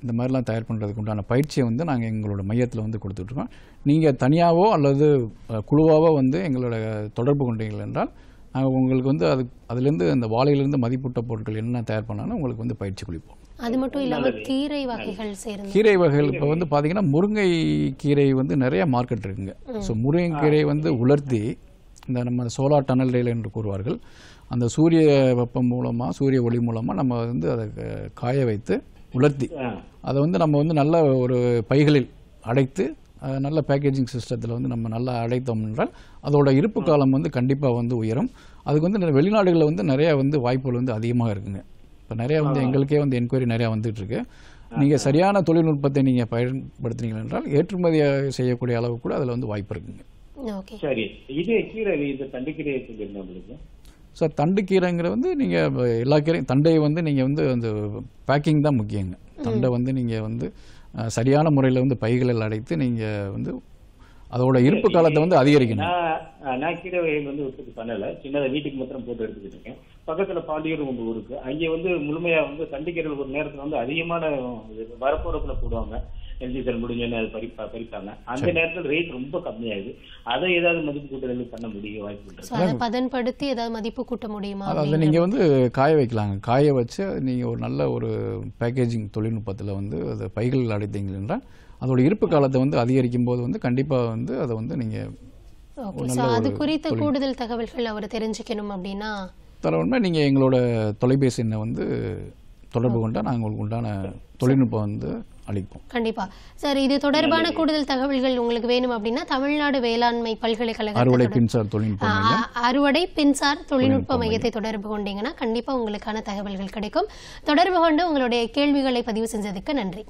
இந்த மாதிரிலாம் தயார் பண்ணுறதுக்கு உண்டான பயிற்சியை வந்து நாங்கள் எங்களோட மையத்தில் வந்து கொடுத்துட்ருக்கோம் நீங்கள் தனியாகவோ அல்லது அஹ், குழுவாவோ வந்து எங்களோட தொடர்பு கொண்டீர்கள் என்றால் நாங்கள் உங்களுக்கு வந்து அது அதுலேருந்து அந்த வாழையிலேருந்து மதிப்பூட்ட பொருட்கள் என்ன தயார் பண்ணாலும் உங்களுக்கு வந்து பயிற்சி கொடுப்போம் அது மட்டும் இல்லாம கீரை வகைகள் சேர்ந்து கீரை வகைகள் இப்போ வந்து பார்த்தீங்கன்னா முருங்கை கீரை வந்து நிறைய மார்க்கெட் இருக்குங்க ஸோ முருங்கைக்கீரை வந்து உலர்த்தி இந்த நம்ம சோலார் டனல் ரயில் என்று கூறுவார்கள் அந்த சூரிய வெப்பம் மூலமாக சூரிய ஒளி மூலமாக நம்ம வந்து அதை க- காய வைத்து உலர்த்தி ஆ. அதை வந்து நம்ம வந்து நல்ல ஒரு பைகளில் அடைத்து அஹ், நல்ல பேக்கேஜிங் சிஸ்டத்தில் வந்து நம்ம நல்லா அடைத்தோம் என்றால் அதோட இருப்பு காலம் வந்து கண்டிப்பாக வந்து உயரும் அதுக்கு வந்து நிறைய வெளிநாடுகளில் வந்து நிறைய வந்து வாய்ப்புகள் வந்து அதிகமாக இருக்குங்க இப்போ நிறைய வந்து எங்களுக்கே வந்து என்கொயரி நிறையா வந்துட்டு இருக்கு நீங்கள் சரியான தொழில்நுட்பத்தை நீங்கள் பயன்படுத்தினீங்க என்றால் ஏற்றுமதி செய்யக்கூடிய அளவு கூட அதில் வந்து வாய்ப்பு இருக்குங்க ஓகே சரி இது கீரை இந்த தண்டு கீரையை சொல்லியிருந்தேன் உங்களுக்கு சார் தண்டு கீரைங்கிற வந்து நீங்கள் எல்லா கீரையும் தண்டையை வந்து நீங்கள் வந்து அந்த பேக்கிங் தான் முக்கியங்க தண்டை வந்து நீங்கள் வந்து அஹ், சரியான முறையில் வந்து பைகளில் அடைத்து நீங்கள் வந்து அதோட இருப்பு காலத்தை வந்து அதிகரிக்கணும் நான் நான் கீரை வகைகள் வந்து உற்பத்தி பண்ணல சின்னதை வீட்டுக்கு மாத்திரம் போட்டு எடுத்துக்கிட்டு இருக்கேன் பக்கத்துல பாண்டியூர் உங்க ஊருக்கு அங்கே வந்து முழுமையா வந்து தண்டிக்கீரை ஒரு நேரத்துல வந்து அதிகமான இது வரப்போறப்புல போடுவாங்க எல்ஜிசல் முடிஞ்சோன்னு அது பறிப்பா பறிப்பாங்க அந்த நேரத்துல ரேட் ரொம்ப கம்மியாகுது அதை ஏதாவது மதிப்பு கூட்டுதல் பண்ண முடிய வாய்ப்பு இருக்கு ஸோ அதை பதன்படுத்தி ஏதாவது மதிப்பு கூட்ட முடியுமா அதாவது நீங்கள் வந்து காய வைக்கலாங்க காய வச்சு நீங்கள் ஒரு நல்ல ஒரு பேக்கேஜிங் தொழில்நுட்பத்தில் வந்து அதை பைகளில் அடைத்தீங்க என்றால் அதோட இருப்பு காலத்தை வந்து அதிகரிக்கும் போது வந்து கண்டிப்பாக வந்து அதை வந்து நீங்கள் ஓகே ஸோ அது குறித்த கூடுதல் தகவல்கள் அவர் தெரிஞ்சுக்கணும் அப்படின்னா தர உண்மை நீங்கள் எங்களோட தொலைபேசி எண்ணை வந்து தொடர்பு கொண்டால் நாங்கள் உங்களுக்கு உண்டான தொழில்நுட்பம் வந்து அளிப்போம் கண்டிப்பா சார் இது தொடர்பான கூடுதல் தகவல்கள் உங்களுக்கு வேணும் அப்படின்னா தமிழ்நாடு வேளாண்மை பல்கலைக்கழக அறுவடை பின்சார் தொழில்நுட்பம் மையம் அறுவடை பின்சார் தொழில்நுட்ப மையத்தை தொடர்பு கொண்டீங்கன்னா கண்டிப்பா உங்களுக்கான தகவல்கள் கிடைக்கும் தொடர்பு கொண்டு உங்களுடைய கேள்விகளை பதிவு செஞ்சதுக்கு நன்றி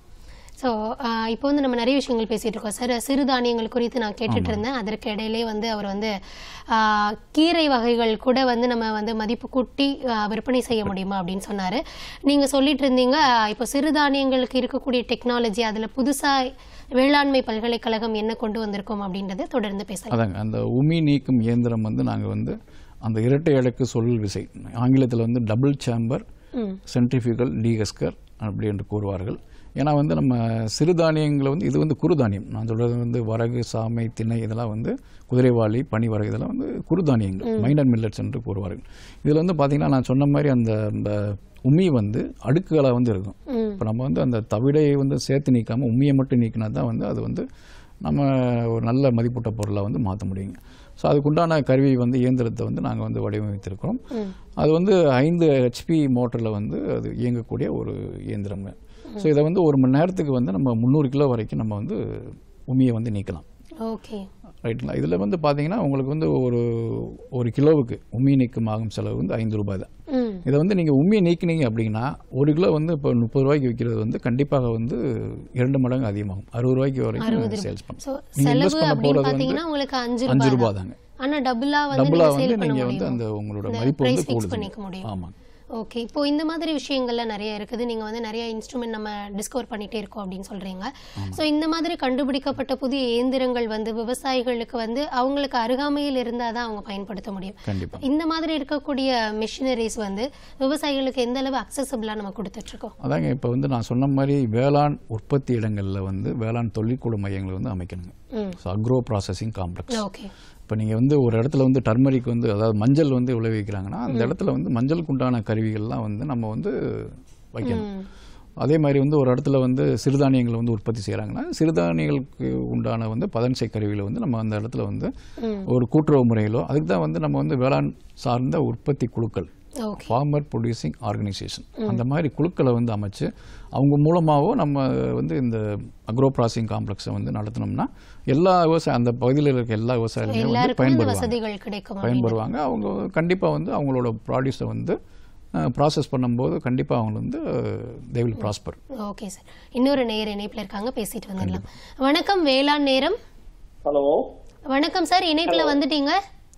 ஸோ இப்போ வந்து நம்ம நிறைய விஷயங்கள் பேசிட்டு இருக்கோம் சார் சிறுதானியங்கள் குறித்து நான் கேட்டுட்டு இருந்தேன் அதற்கு இடையிலே வந்து அவர் வந்து ஆ, கீரை வகைகள் கூட வந்து நம்ம வந்து மதிப்பு கூட்டி ஆ, விற்பனை செய்ய முடியுமா அப்படின்னு சொன்னாரு நீங்க சொல்லிட்டு இருந்தீங்க ஆ, இப்போ சிறுதானியங்களுக்கு இருக்கக்கூடிய டெக்னாலஜி அதுல புதுசா வேளாண்மை பல்கலைக்கழகம் என்ன கொண்டு வந்திருக்கோம் அப்படின்றத தொடர்ந்து பேசலாம் அதாங்க அந்த உமி நீக்கும் இயந்திரம் வந்து நாங்கள் வந்து அந்த இரட்டை அடுக்கு சொல் விசை ஆங்கிலத்தில் வந்து double chamber hmm centrifugal dehusker அப்படி என்று கூறுவார்கள் ஏன்னா வந்து நம்ம சிறுதானியங்களை வந்து இது வந்து குறுதானியம் நான் சொல்றது வந்து வரகு சாமை திணை இதெல்லாம் வந்து குதிரைவாளி பனிவரகு இதெல்லாம் வந்து குறுதானியங்கள் மைனர் மில்லட்ஸ் என்று கூறுவார்கள் இதில் வந்து பார்த்தீங்கன்னா நான் சொன்ன மாதிரி அந்த அந்த உமி வந்து அடுக்குகளாக வந்து இருக்கும் ம் இப்போ நம்ம வந்து அந்த தவிடையை வந்து சேர்த்து நீக்காமல் உண்மையை மட்டும் நீக்கினா தான் வந்து அது வந்து நம்ம ஒரு நல்ல மதிப்பூட்ட பொருளை வந்து மாற்ற முடியுங்க ஸோ அதுக்குண்டான கருவி வந்து இயந்திரத்தை வந்து நாங்கள் வந்து வடிவமைத்திருக்கிறோம் ம். அது வந்து ஐந்து ஹெச்பி மோட்டரில் வந்து அது இயங்கக்கூடிய ஒரு இயந்திரங்க ஸோ இதை வந்து ஒரு மணி நேரத்துக்கு வந்து நம்ம முந்நூறு கிலோ வரைக்கும் நம்ம வந்து உமியை வந்து நீக்கலாம் ஓகே ரைட்டுங்களா இதில் வந்து பார்த்தீங்கன்னா உங்களுக்கு வந்து ஒரு ஒரு கிலோவுக்கு உமி நீக்கம் ஆகும் செலவு வந்து ஐந்து ரூபாய் தான் ம் இதை வந்து நீங்கள் உண்மையை நீக்கினீங்க அப்படின்னா ஒரு கிலோ வந்து இப்போ முப்பது ரூபாய்க்கு விற்கிறது வந்து கண்டிப்பாக வந்து இரண்டு மடங்கு அதிகமாகும் அறுபது ரூபாய்க்கு வரைக்கும் சேல்ஸ் ஸோ பண்ணும் நீங்கள் இன்வெஸ்ட் செலவு பண்ண அப்படின்னு போகிறது வந்து பாத்தீங்கன்னா உங்களுக்கு அஞ்சு அஞ்சு ரூபாய் ரூபாய் தாங்க ஆனா டபுளா வந்து டபுளாக நீங்க வந்து சேல் பண்ண நீங்கள் வந்து முடியும் அந்த உங்களோட இந்த மதிப்பு வந்து price fix கூடுது பண்ணிக்க முடியும் ஆமாங்க ஓகே இப்போ இந்த மாதிரி விஷயங்கள்லாம் நிறைய இருக்குது நீங்க வந்து நிறைய இன்ஸ்ட்ருமெண்ட் நம்ம டிஸ்கவர் பண்ணிட்டே இருக்கோம் அப்படின்னு சொல்றீங்க ஸோ இந்த மாதிரி கண்டுபிடிக்கப்பட்ட புதிய இயந்திரங்கள் வந்து விவசாயிகளுக்கு வந்து அவங்களுக்கு அருகாமையில் இருந்தால் தான் அவங்க பயன்படுத்த முடியும் கண்டிப்பாக இந்த மாதிரி இருக்கக்கூடிய மிஷினரிஸ் வந்து விவசாயிகளுக்கு எந்த அளவு அக்சசபிளாக நம்ம கொடுத்துட்டு இருக்கோம் அதாங்க இப்போ வந்து நான் சொன்ன மாதிரி வேளாண் உற்பத்தி இடங்களில் வந்து வேளாண் தொழிற்குழு மையங்களை வந்து அமைக்கணுங்க hmm so agro processing complex okay இப்போ நீங்கள் வந்து ஒரு இடத்துல வந்து டர்மரிக் வந்து அதாவது மஞ்சள் வந்து விளைவிக்கிறாங்கன்னா அந்த இடத்துல வந்து மஞ்சளுக்கு உண்டான கருவிகள்லாம் வந்து நம்ம வந்து வைக்கணும் ம் அதே மாதிரி வந்து ஒரு இடத்துல வந்து சிறுதானியங்களை வந்து உற்பத்தி செய்கிறாங்கன்னா சிறுதானியங்களுக்கு உண்டான வந்து பதன்சை கருவிகளை வந்து நம்ம அந்த இடத்துல வந்து ம் ஒரு கூட்டுறவு முறையிலோ அதுக்கு தான் வந்து நம்ம வந்து வேளாண் சார்ந்த உற்பத்தி குழுக்கள் ஓகே ஃபார்மர் ப்ரொடியூசிங் ஆர்கனைசேஷன் அந்த மாதிரி குழுக்களை வந்து அமைச்சு அவங்க மூலமாகவோ நம்ம வந்து இந்த அக்ரோ ப்ராசஸிங் காம்ப்ளெக்ஸை வந்து நடத்தினோம்னா எல்லா விவசாயம் அந்த பகுதியில் இருக்க எல்லா விவசாயிகளுமே வந்து எல்லாருக்குமே இந்த பயன்படுவாங்க வசதிகள் கிடைக்கும் பயன்படுவாங்க அவங்க கண்டிப்பாக வந்து அவங்களோட ப்ராடியூஸை வந்து ப்ராசஸ் பண்ணும்போது கண்டிப்பாக அவங்க வந்து they will prosper okay sir இன்னொரு நேயர் இணைப்புல இருக்காங்க பேசிட்டு வந்துடலாம் வணக்கம் வேளாண் நேரம் ஹலோ வணக்கம் சார் இணைப்புல வந்துட்டீங்க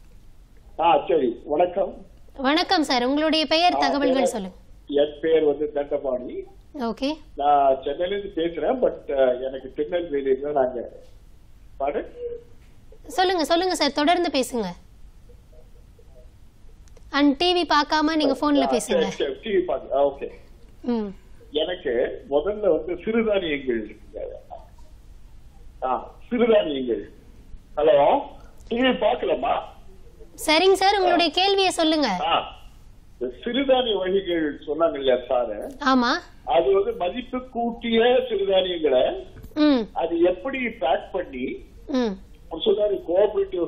ஆ சரி வணக்கம் வணக்கம் சார் உங்களுடைய பெயர் தகவல்கள் சொல்லுங்க என் பேர் வந்து தண்டபாணி ஓகே நான் சென்னையில இருந்து பேசுறேன் பட் எனக்கு திருநெல்வேலியில நாங்க பாடு சொல்லுங்க சொல்லுங்க சார் தொடர்ந்து பேசுங்க அண்ட் டிவி பார்க்காம நீங்க போன்ல பேசுங்க டிவி பாருங்க ஓகே ம் எனக்கு முதல்ல வந்து சிறுதானியங்கள் இருக்குங்க. ஆ, சிறுதானியங்கள் ஹலோ டிவி பார்க்கலாமா சரிங்க சார் உங்களுடைய கேள்வியை சொல்லுங்க ஆ, இந்த சிறுதானிய வகைகள் சொன்னாங்க இல்லையா சாரு ஆமா அது வந்து மதிப்பு கூட்டிய சிறுதானியங்களை ம் அது எப்படி பேக் பண்ணி ம் அவர் சொன்னாரு கோஆபரேட்டிவ்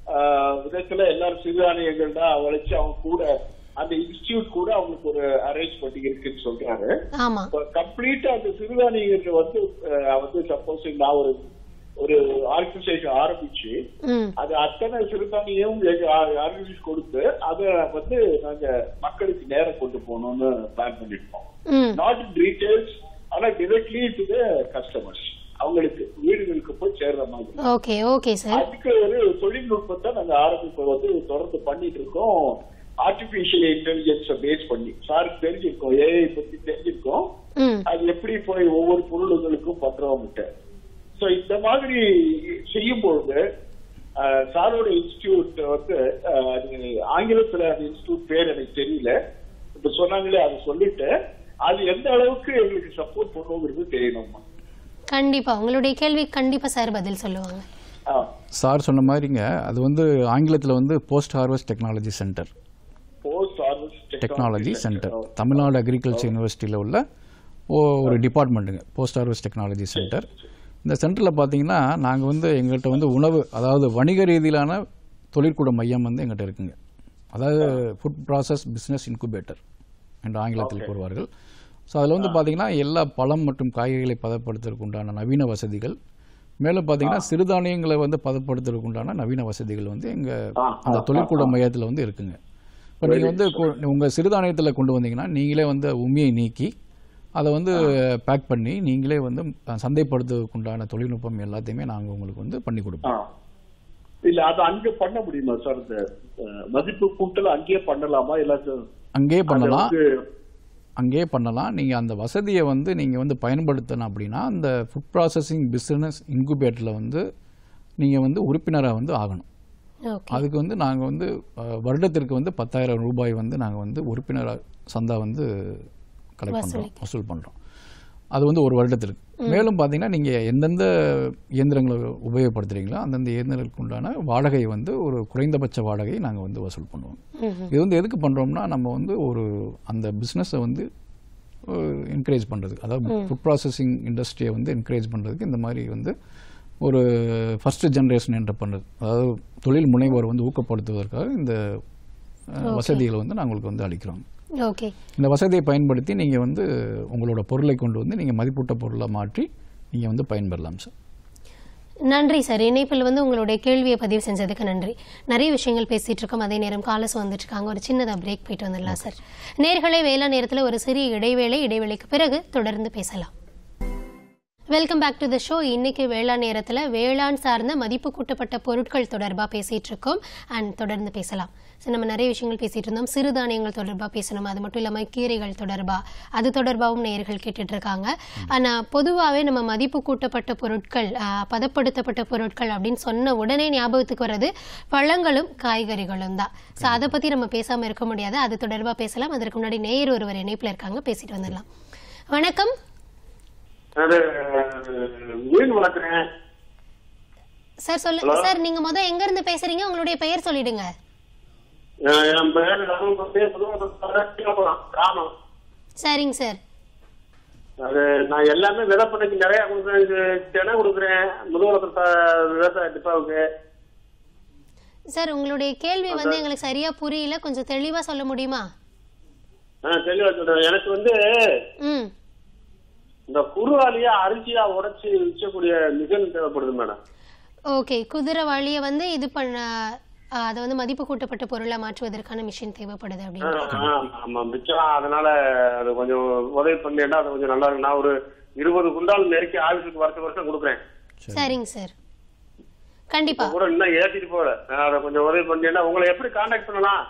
விதத்துல எல்லாரும் சிறுதானியங்கள் தான் வளைச்சு அவங்க கூட அந்த இன்ஸ்டிடியூட் கூட அவங்களுக்கு ஒரு அரேஞ்ச்மெண்ட் இருக்குன்னு சொல்றாரு ஆமா கம்ப்ளீட்டா அந்த சிறுதானியங்கள் வந்து அஹ், வந்து சப்போஸ் நான் ஒரு ஒரு ஆர்கனைசேஷன் ஆரம்பிச்சு ம் அது அத்தனை சிறுதானியம் எங்க ஆர்கனைசேஷன் கொடுத்து அதை வந்து நாங்க மக்களுக்கு நேரம் கொண்டு போகணும்னு பிளான் பண்ணிருக்கோம் ம் நாட் இன் டீடைல்ஸ் ஆனா டிரெக்ட்லி டு த கஸ்டமர்ஸ் அவங்களுக்கு வீடுகளுக்கு போய் சேர்ற மாதிரி ஓகே ஓகே சார் அதுக்கு ஒரு தொழில்நுட்பத்தை நாங்க ஆரம்பிப்ப வந்து தொடர்ந்து பண்ணிட்டு இருக்கோம் ஆர்டிபிஷியல் இன்டெலிஜென்ஸ பேஸ் பண்ணி சாருக்கு தெரிஞ்சிருக்கோம் ஏஐ பத்தி தெரிஞ்சிருக்கோம் ம் அது எப்படி போய் ஒவ்வொரு பொருளுங்களுக்கும் பண்றவங்கிட்ட சோ இந்த மாதிரி செய்யும் பொழுது அஹ், சாரோட இன்ஸ்டிடியூட் வந்து அஹ், அது ஆங்கிலத்துல அந்த இன்ஸ்டிடியூட் பேர் எனக்கு தெரியல இப்ப சொன்னாங்களே அதை சொல்லிட்டு அது எந்த அளவுக்கு எங்களுக்கு சப்போர்ட் பண்ணுங்கிறது தெரியணும்மா கண்டிப்பா உங்களுடைய கேள்வி கண்டிப்பா சார் பதில் சொல்லுவாங்க ஆ சார் சொன்ன மாதிரிங்க அது வந்து ஆங்கிலத்தில் வந்து post harvest technology centre post harvest technology centre Tamil Nadu agriculture யூனிவர்சிட்டியில் உள்ள ஓ- ஒரு டிபார்ட்மெண்ட்டுங்க போஸ்ட் ஹார்வெஸ்ட் டெக்னாலஜி சென்டர் இந்த சென்டரில் பார்த்தீங்கன்னா நாங்கள் வந்து எங்கள்கிட்ட வந்து உணவு அதாவது வணிக ரீதியிலான தொழிற்கூட மையம் வந்து எங்கள்கிட்ட இருக்குங்க அதாவது ஃபுட் ப்ராசஸ் பிஸ்னஸ் இன்குபேட்டர் என்று ஆங்கிலத்தில் கூறுவார்கள் ஸோ அதில் வந்து பார்த்தீங்கன்னா எல்லா பழம் மற்றும் காய்கறிகளை பதப்படுத்துறதுக்கு உண்டான நவீன வசதிகள் மேலும் பார்த்தீங்கன்னா சிறுதானியங்களை வந்து பதப்படுத்துறதுக்கு உண்டான நவீன வசதிகள் வந்து எங்கள் ஆ, அந்த ஆ, தொழிற்கூட மையத்தில் வந்து இருக்குங்க இப்போ நீங்கள் வந்து கு- உங்க சிறுதானியத்தில் கொண்டு வந்தீங்கன்னா நீங்களே வந்து உமியை நீக்கி அதை வந்து பேக் பண்ணி நீங்களே வந்து அஹ், சந்தைப்படுத்துவதற்கு உண்டான தொழில்நுட்பம் எல்லாத்தையுமே நாங்கள் உங்களுக்கு வந்து பண்ணி ஆ. கொடுப்போம் இல்ல அது அங்க பண்ண முடியுமா சார் இந்த அஹ், மதிப்பு கூட்டல் அங்கேயே பண்ணலாமா எல்லாத்தையும் அங்கேயே அது பண்ணலாம் வந்து அங்கேயே பண்ணலாம் நீங்கள் அந்த வசதியை வந்து நீங்கள் வந்து பயன்படுத்தணும் அப்படின்னா அந்த ஃபுட் ப்ராசஸிங் பிஸ்னஸ் இன்குபேட்டரில் வந்து நீங்கள் வந்து உறுப்பினராக வந்து ஆகணும் ஓகே அதுக்கு வந்து நாங்கள் வந்து அஹ், வருடத்திற்கு வந்து பத்தாயிரம் ரூபாய் வந்து நாங்கள் வந்து உறுப்பினர் சந்தா வந்து கலெக்ட் பண்ணுறோம் வசூல் பண்ணுறோம் அது வந்து ஒரு வருடத்திற்கு மேலும் பார்த்தீங்கன்னா நீங்கள் எந்தெந்த இயந்திரங்களை உபயோகப்படுத்துறீங்களோ அந்தந்த இயந்திரங்களுக்கு உண்டான வாடகை வந்து ஒரு குறைந்தபட்ச வாடகையை நாங்கள் வந்து வசூல் பண்ணுவோம் இது வந்து எதுக்கு பண்ணுறோம்னா நம்ம வந்து ஒரு அந்த பிஸ்னஸை வந்து என்கரேஜ் பண்ணுறது அதாவது ஃபுட் ப்ராசஸிங் இண்டஸ்ட்ரியை வந்து என்கரேஜ் பண்ணுறதுக்கு இந்த மாதிரி வந்து ஒரு ஃபர்ஸ்ட் ஜென்ரேஷன் என்ற பண்ணுறது அதாவது தொழில் முனைவோர் வந்து ஊக்கப்படுத்துவதற்காக இந்த அஹ், வசதிகளை வந்து நாங்கள் உங்களுக்கு வந்து அளிக்கிறோம் ஓகே இந்த வசதியை பயன்படுத்தி நீங்கள் வந்து உங்களோட பொருளை கொண்டு வந்து நீங்கள் மதிப்பூட்ட பொருளை மாற்றி நீங்கள் வந்து பயன்பெறலாம் சார் நன்றி சார் இணைப்பில் வந்து உங்களுடைய கேள்வியை பதிவு செஞ்சதுக்கு நன்றி நிறைய விஷயங்கள் பேசிட்டு இருக்கோம் அதே நேரம் காலஸ் வந்துட்டு இருக்காங்க ஒரு சின்னதா பிரேக் போயிட்டு வந்துடலாம் சார் நேர்களை வேளாண் நேரத்தில் ஒரு சிறிய இடைவேளை இடைவேளைக்கு பிறகு தொடர்ந்து பேசலாம் welcome back to the show இன்னைக்கு வேளாண் நேரத்தில் வேளாண் சார்ந்த மதிப்பு கூட்டப்பட்ட பொருட்கள் தொடர்பாக பேசிட்டு இருக்கோம் அண்ட் தொடர்ந்து பேசலாம் ஸோ நம்ம நிறைய விஷயங்கள் பேசிட்டு இருந்தோம் சிறுதானியங்கள் தொடர்பாக பேசணும் அது மட்டும் இல்லாமல் கீரைகள் தொடர்பாக அது தொடர்பாகவும் நேயர்கள் கேட்டுட்டு இருக்காங்க ஆனால் பொதுவாகவே நம்ம மதிப்பு கூட்டப்பட்ட பொருட்கள் ஆஹ், பதப்படுத்தப்பட்ட பொருட்கள் அப்படின்னு சொன்ன உடனே ஞாபகத்துக்கு வர்றது பழங்களும் காய்கறிகளும் தான் ஸோ அதை பற்றி நம்ம பேசாமல் இருக்க முடியாது அது தொடர்பாக பேசலாம் அதற்கு முன்னாடி நேயர் ஒருவர் இணைப்பில் இருக்காங்க பேசிட்டு வந்துடலாம் வணக்கம் அது மீன் வளர்க்குறேன் சார் சொல்லு சார் நீங்க முத எங்க இருந்து பேசுறீங்க உங்களுடைய பெயர் சொல்லிடுங்க அஹ் என் பேர் ராமன் ராமன் சரிங்க சார் அது நான் எல்லாமே விதைப்பண்ணைக்கு நிறைய கொடுக்குறேன் இது தினை கொடுக்குறேன் முதுகுலத்தில் விவசாய டிப்பாவுக்கு சார் உங்களுடைய கேள்வி வந்து எங்களுக்கு சரியா புரியல கொஞ்சம் தெளிவா சொல்ல முடியுமா ஆ தெளிவா சொல்றேன் எனக்கு வந்து ம் இந்த குருவாலியா அரிசியா உடைச்சு விற்கக்கூடிய மிஷின் தேவைப்படுது மேடம் ஓகே குதிரை வழிய வந்து இது பண்ண ஆ, அதை வந்து மதிப்பு கூட்டப்பட்ட பொருளா மாற்றுவதற்கான மிஷின் தேவைப்படுது ஆ, அப்படின்னு ஆ, ஆமா மிச்சம் அதனால அது கொஞ்சம் உதவி பண்ணிட்டா அது கொஞ்சம் நல்லா இருக்கும் நான் ஒரு இருபது குண்டால் நெருக்கி ஆஃபீஸுக்கு வருஷம் வருஷம் கொடுக்குறேன் சரிங்க சார் கண்டிப்பா கூட இன்னும் ஏத்திட்டு போல அதை கொஞ்சம் உதவி பண்ணிட்டா உங்களை எப்படி காண்டாக்ட் பண்ணலாம்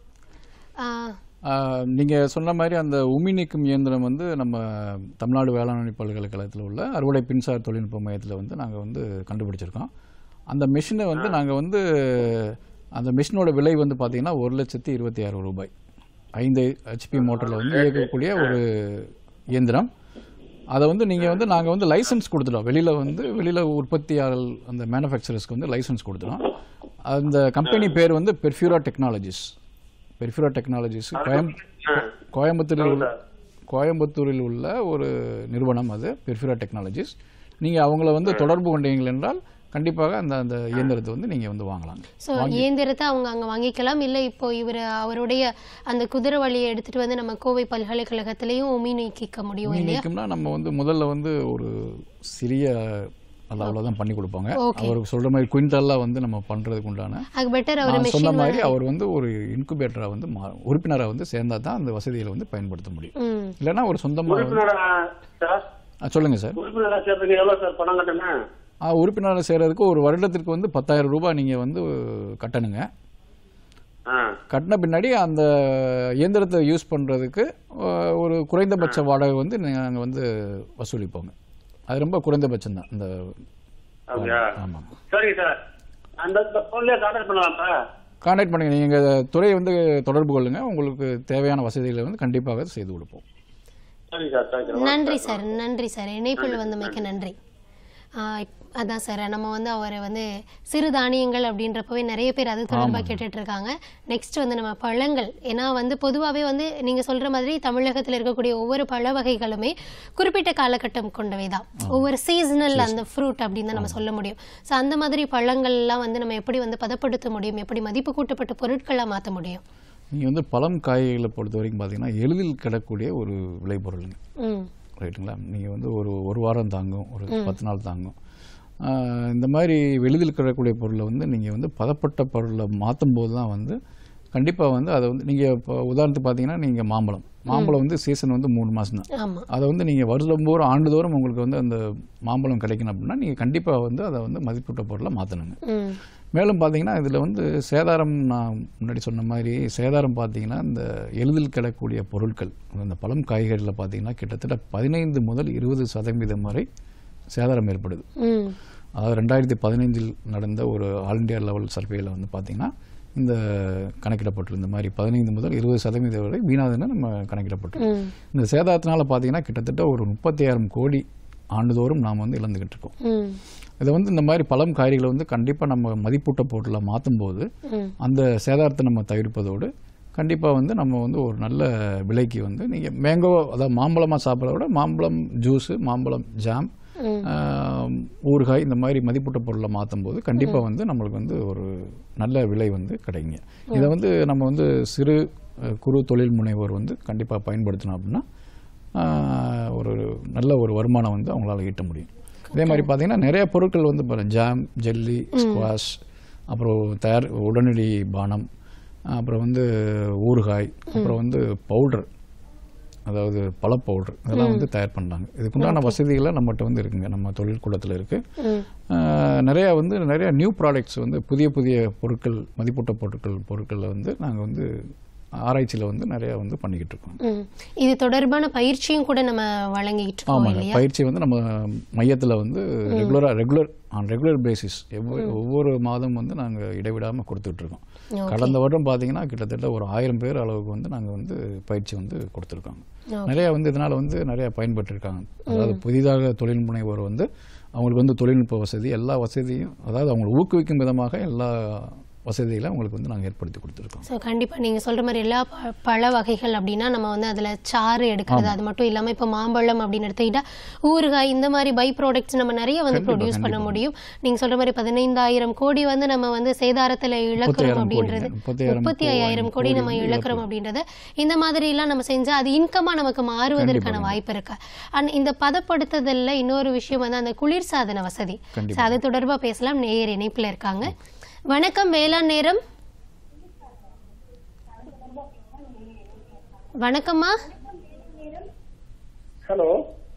ஆ, நீங்கள் சொன்ன மாதிரி அந்த உமி நீக்கும் இயந்திரம் வந்து நம்ம தமிழ்நாடு வேளாண்மை பல்கலைக்கழகத்தில் உள்ள அறுவடை மின்சார தொழில்நுட்ப மையத்தில் வந்து நாங்கள் வந்து கண்டுபிடிச்சிருக்கோம் அந்த மிஷினை வந்து நாங்கள் வந்து அந்த மிஷினோட விலை வந்து பார்த்தீங்கன்னா ஒரு லட்சத்தி இருபத்தி ஆறு ரூபாய் ஐந்து ஹெச்பி மோட்டரில் வந்து இயக்கக்கூடிய ஒரு இயந்திரம் அதை வந்து நீங்கள் வந்து நாங்கள் வந்து லைசன்ஸ் கொடுத்துட்டோம் வெளியில் வந்து வெளியில் உற்பத்தியாளர் அந்த மேனுஃபேக்சரர்ஸ்க்கு வந்து லைசன்ஸ் கொடுத்துட்டோம் அந்த கம்பெனி பேர் வந்து பெர்ஃபியூரா டெக்னாலஜிஸ் பெர்ஃபியூரா டெக்னாலஜிஸ் கோயம் கோயம்புத்தூரில் உள்ள கோயம்புத்தூரில் உள்ள ஒரு நிறுவனம் அது பெர்ஃபியூரா டெக்னாலஜிஸ் நீங்கள் அவங்கள வந்து தொடர்பு கொண்டீங்கள் என்றால் கண்டிப்பாக அந்த அந்த இயந்திரத்தை வந்து நீங்கள் வந்து வாங்கலாம் ஸோ இயந்திரத்தை அவங்க அங்க வாங்கிக்கலாம் இல்லை இப்போ இவர் அவருடைய அந்த குதிரை வழியை எடுத்துட்டு வந்து நம்ம கோவை பல்கலைக்கழகத்திலையும் உமி நீக்கிக்க முடியும் இல்லையா நீக்கம்னா நம்ம வந்து முதல்ல வந்து ஒரு சிறிய அளவில் தான் பண்ணி கொடுப்பாங்க Okay. அவருக்கு சொல்ற மாதிரி குயின்டல்லாம் வந்து நம்ம பண்றதுக்கு உண்டான அது பெட்டர் அவர் நான் சொன்ன மெஷின் மாதிரி அவர் வந்து ஒரு இன்குபேட்டரா வந்து மா- உறுப்பினரா வந்து சேர்ந்தா தான் அந்த வசதிகளை வந்து பயன்படுத்த முடியும் ம் இல்லைன்னா ஒரு சொந்தமா வந்து- உறுப்பினரா சார் ஆ, சொல்லுங்க சார் உறுப்பினரா சேர்த்துக்கு எவ்வளவு சார் பணம் கட்டணும் ஆ, உறுப்பினரா சேர்றதுக்கு ஒரு வருடத்திற்கு வந்து பத்தாயிரம் ரூபாய் நீங்க வந்து கட்டணுங்க ஆ கட்டின பின்னாடி அந்த இயந்திரத்தை யூஸ் பண்றதுக்கு அஹ், ஒரு குறைந்தபட்ச வாடகை வந்து நாங்கள் வந்து வசூலிப்போங்க அது ரொம்ப குறைந்தபட்சம் தான் இந்த அப்படியா ஆமாம் சரிங்க சார் அந்த இந்த போன்லயே கான்டாக்ட் பண்ணலாம்ப்பா கான்டாக்ட் பண்ணுங்க நீங்கள் துறையை வந்து தொடர்பு கொள்ளுங்க உங்களுக்கு தேவையான வசதிகளை வந்து கண்டிப்பாக செய்து கொடுப்போம் சரிங்க சார் தேங்க்யூ நன்றி சார் நன்றி சார் இணைப்பில் வந்தமைக்கு நன்றி ஆ, இப்- அதான் சார் நம்ம வந்து அவரை வந்து சிறு தானியங்கள் அப்படின்றப்பவே நிறைய பேர் அது தொடர்பாக கேட்டுட்டு இருக்காங்க நெக்ஸ்ட் வந்து நம்ம பழங்கள் ஏன்னா வந்து பொதுவாகவே வந்து நீங்க சொல்ற மாதிரி தமிழகத்தில் இருக்கக்கூடிய ஒவ்வொரு பழ வகைகளுமே குறிப்பிட்ட காலகட்டம் கொண்டவை தான் ஒவ்வொரு சீசனல் அந்த ஃப்ரூட் அப்படின்னு தான் நம்ம சொல்ல முடியும் ஸோ அந்த மாதிரி பழங்கள்லாம் வந்து நம்ம எப்படி வந்து பதப்படுத்த முடியும் எப்படி மதிப்பு கூட்டப்பட்ட பொருட்களாக மாற்ற முடியும் நீங்கள் வந்து பழம் காய்களை பொறுத்த வரைக்கும் பார்த்தீங்கன்னா எளிதில் கிடக்கூடிய ஒரு விளைபொருளுங்க ம் ரைட்டுங்களா நீங்கள் வந்து ஒரு ஒரு வாரம் தாங்கும் ஒரு பத்து நாள் தாங்கும் ஆஹ் இந்த மாதிரி எளிதில் கிடக்கூடிய பொருளை வந்து நீங்கள் வந்து பதப்பட்ட பொருளை மாற்றும் போது தான் வந்து கண்டிப்பாக வந்து அதை வந்து நீங்கள் இப்போ உதாரணத்துக்கு பார்த்தீங்கன்னா நீங்கள் மாம்பழம் மாம்பழம் வந்து சீசன் வந்து மூணு மாதம் தான் ஆமா அதை வந்து நீங்கள் வருடம்போறும் ஆண்டுதோறும் உங்களுக்கு வந்து அந்த மாம்பழம் கிடைக்கணும் அப்படின்னா நீங்கள் கண்டிப்பாக வந்து அதை வந்து மதிப்பிட்ட பொருளை மாற்றணுங்க ம் மேலும் பார்த்தீங்கன்னா இதில் வந்து சேதாரம் நான் முன்னாடி சொன்ன மாதிரி சேதாரம் பார்த்தீங்கன்னா இந்த எளிதில் கிடக்கூடிய பொருட்கள் அந்த பழம் காய்கறியில் பார்த்தீங்கன்னா கிட்டத்தட்ட பதினைந்து முதல் இருபது சதவீதம் வரை சேதாரம் ஏற்படுது ம் அதாவது ரெண்டாயிரத்தி பதினைஞ்சில் நடந்த ஒரு ஆல் இந்தியா லெவல் சர்வேயில் வந்து பார்த்தீங்கன்னா இந்த கணக்கிடப்பட்டிருக்கு இந்த மாதிரி பதினைந்து முதல் இருபது சதவீதம் வரை வீணாதுன்னு நம்ம கணக்கிடப்பட்டிருக்கு ம் இந்த சேதாரத்தினால பார்த்தீங்கன்னா கிட்டத்தட்ட ஒரு முப்பத்தி கோடி ஆண்டுதோறும் நாம் வந்து இழந்துகிட்டு இருக்கோம் ம் இதை வந்து இந்த மாதிரி பழம் காய்கறிகளை வந்து கண்டிப்பாக நம்ம மதிப்பூட்ட பொருளை மாற்றும் போது ம் அந்த சேதாரத்தை நம்ம தவிர்ப்பதோடு கண்டிப்பாக வந்து நம்ம வந்து ஒரு நல்ல விலைக்கு வந்து நீங்கள் மேங்கோ அதாவது மாம்பழமாக சாப்பிட்றத விட மாம்பழம் ஜூஸு மாம்பழம் ஜாம் ம். ஆஹ், ஊறுகாய் இந்த மாதிரி மதிப்பூட்ட பொருளை மாற்றும் போது கண்டிப்பாக வந்து நம்மளுக்கு வந்து ஒரு நல்ல விலை வந்து கிடைக்குங்க இதை வந்து நம்ம வந்து சிறு அஹ், குறு தொழில் முனைவோர் வந்து கண்டிப்பாக பயன்படுத்தணும் அப்படின்னா ஆஹ், ஒரு நல்ல ஒரு வருமானம் வந்து அவங்களால ஈட்ட முடியும் இதே மாதிரி பார்த்தீங்கன்னா நிறைய பொருட்கள் வந்து பாருங்க ஜாம் ஜெல்லி ஸ்குவாஷ் அப்புறம் தயார் உடனடி பானம் அப்புறம் வந்து ஊறுகாய் அப்புறம் வந்து பவுடர் அதாவது பழ பவுடர் இதெல்லாம் வந்து தயார் பண்ணாங்க இதுக்குண்டான வசதிகளை நம்மகிட்ட வந்து இருக்குங்க நம்ம தொழில் கூடத்தில் இருக்கு ம் ஆஹ் நிறைய வந்து நிறைய நியூ ப்ராடக்ட்ஸ் வந்து புதிய புதிய பொருட்கள் மதிப்பூட்ட பொருட்கள் பொருட்களை வந்து நாங்கள் வந்து ஆராய்ச்சியில் வந்து நிறைய வந்து பண்ணிக்கிட்டு இருக்கோம் ம். இது தொடர்பான பயிற்சியும் கூட நம்ம வழங்கிட்டு இருக்கோம் ஆமாங்க இல்லையா பயிற்சி வந்து நம்ம மையத்தில் வந்து ரெகுலராக ரெகுலர் ஆன் ரெகுலர் பேசிஸ் ஒவ்வொரு மாதம் வந்து நாங்கள் இடைவிடாமல் கொடுத்துட்டு இருக்கோம் Okay. கடந்த வருடம் பார்த்தீங்கன்னா கிட்டத்தட்ட ஒரு ஆயிரம் பேர் அளவுக்கு வந்து நாங்கள் வந்து பயிற்சி வந்து கொடுத்துருக்கோங்க நிறைய வந்து இதனால் வந்து நிறைய பயன்பெற்றிருக்காங்க அதாவது புதிதாக தொழில் முனைவோர் வந்து அவங்களுக்கு வந்து தொழில்நுட்ப வசதி எல்லா வசதியும் அதாவது அவங்களை ஊக்குவிக்கும் விதமாக எல்லா வசதிகளை அவங்களுக்கு வந்து நாங்கள் ஏற்படுத்தி கொடுத்துருக்கோம் ஸோ கண்டிப்பாக நீங்கள் சொல்கிற மாதிரி எல்லா ப- பழ வகைகள் அப்படின்னா நம்ம வந்து அதில் சாறு எடுக்கிறது அது மட்டும் இல்லாமல் இப்போ மாம்பழம் அப்படின்னு எடுத்துக்கிட்டா ஊறுகாய் இந்த மாதிரி பை ப்ராடக்ட்ஸ் நம்ம நிறைய வந்து கண்டிப்பா, ப்ரொடியூஸ் பண்ண கண்டிப்பா. முடியும் நீங்கள் சொல்கிற மாதிரி பதினைந்தாயிரம் கோடி வந்து நம்ம வந்து சேதாரத்தில் இழக்கிறோம் 30,000 அப்படின்றது கோடிங்க. 30,000 முப்பத்தி ஐயாயிரம் கோடி கோடி நம்ம வந்து இழக்கிறோம் அப்படின்றத இந்த மாதிரிலாம் நம்ம செஞ்சால் அது இன்கமாக நமக்கு மாறுவதற்கான வாய்ப்பு இருக்கு அண்ட் இந்த பதப்படுத்துதல்ல இன்னொரு விஷயம் வந்து அந்த குளிர்சாதன வசதி கண்டிப்பா. So, அது தொடர்பாக பேசலாம் நேயர் இணைப்பில் இருக்காங்க வணக்கம் வேளாண் நேரம் வணக்கம்மா ஹலோ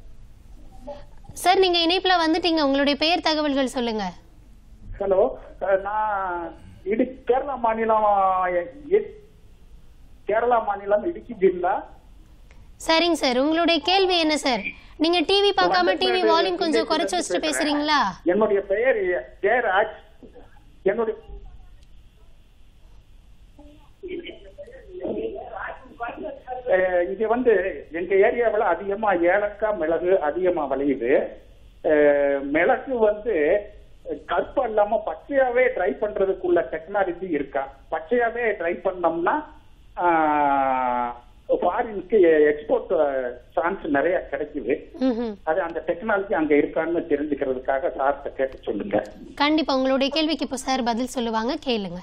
சார் நீங்க இணைப்புல வந்துட்டீங்க உங்களுடைய பெயர் தகவல்கள் சொல்லுங்க ஹலோ நான் இடு கேரளா மாநிலம் இ- கேரளா மாநிலம் இடுக்கி ஜில்லா சரிங்க சார் உங்களுடைய கேள்வி என்ன சார் நீங்க டிவி பார்க்காம டிவி வால்யூம் கொஞ்சம் குறைச்சு வச்சுட்டு பேசுறீங்களா என்னுடைய பெயர் ஜெயராஜ் என்னுடைய அஹ், இங்க வந்து எங்க ஏரியாவுல அதிகமா ஏலக்காய் மிளகு அதிகமா விளையுது அஹ், மிளகு வந்து கருப்பு இல்லாம பச்சையாவே ட்ரை பண்றதுக்குள்ள டெக்னாலஜி இருக்கா பச்சையாவே ட்ரை பண்ணோம்னா ஃபாரினுக்கு எக்ஸ்போர்ட் சான்ஸ் நிறைய கிடைக்குது ம்ஹும். அது அந்த டெக்னாலஜி அங்க இருக்கான்னு தெரிஞ்சுக்கிறதுக்காக சார்ட்ட கேட்டு சொல்லுங்க கண்டிப்பா உங்களுடைய கேள்விக்கு இப்போ சார் பதில் சொல்லுவாங்க கேளுங்க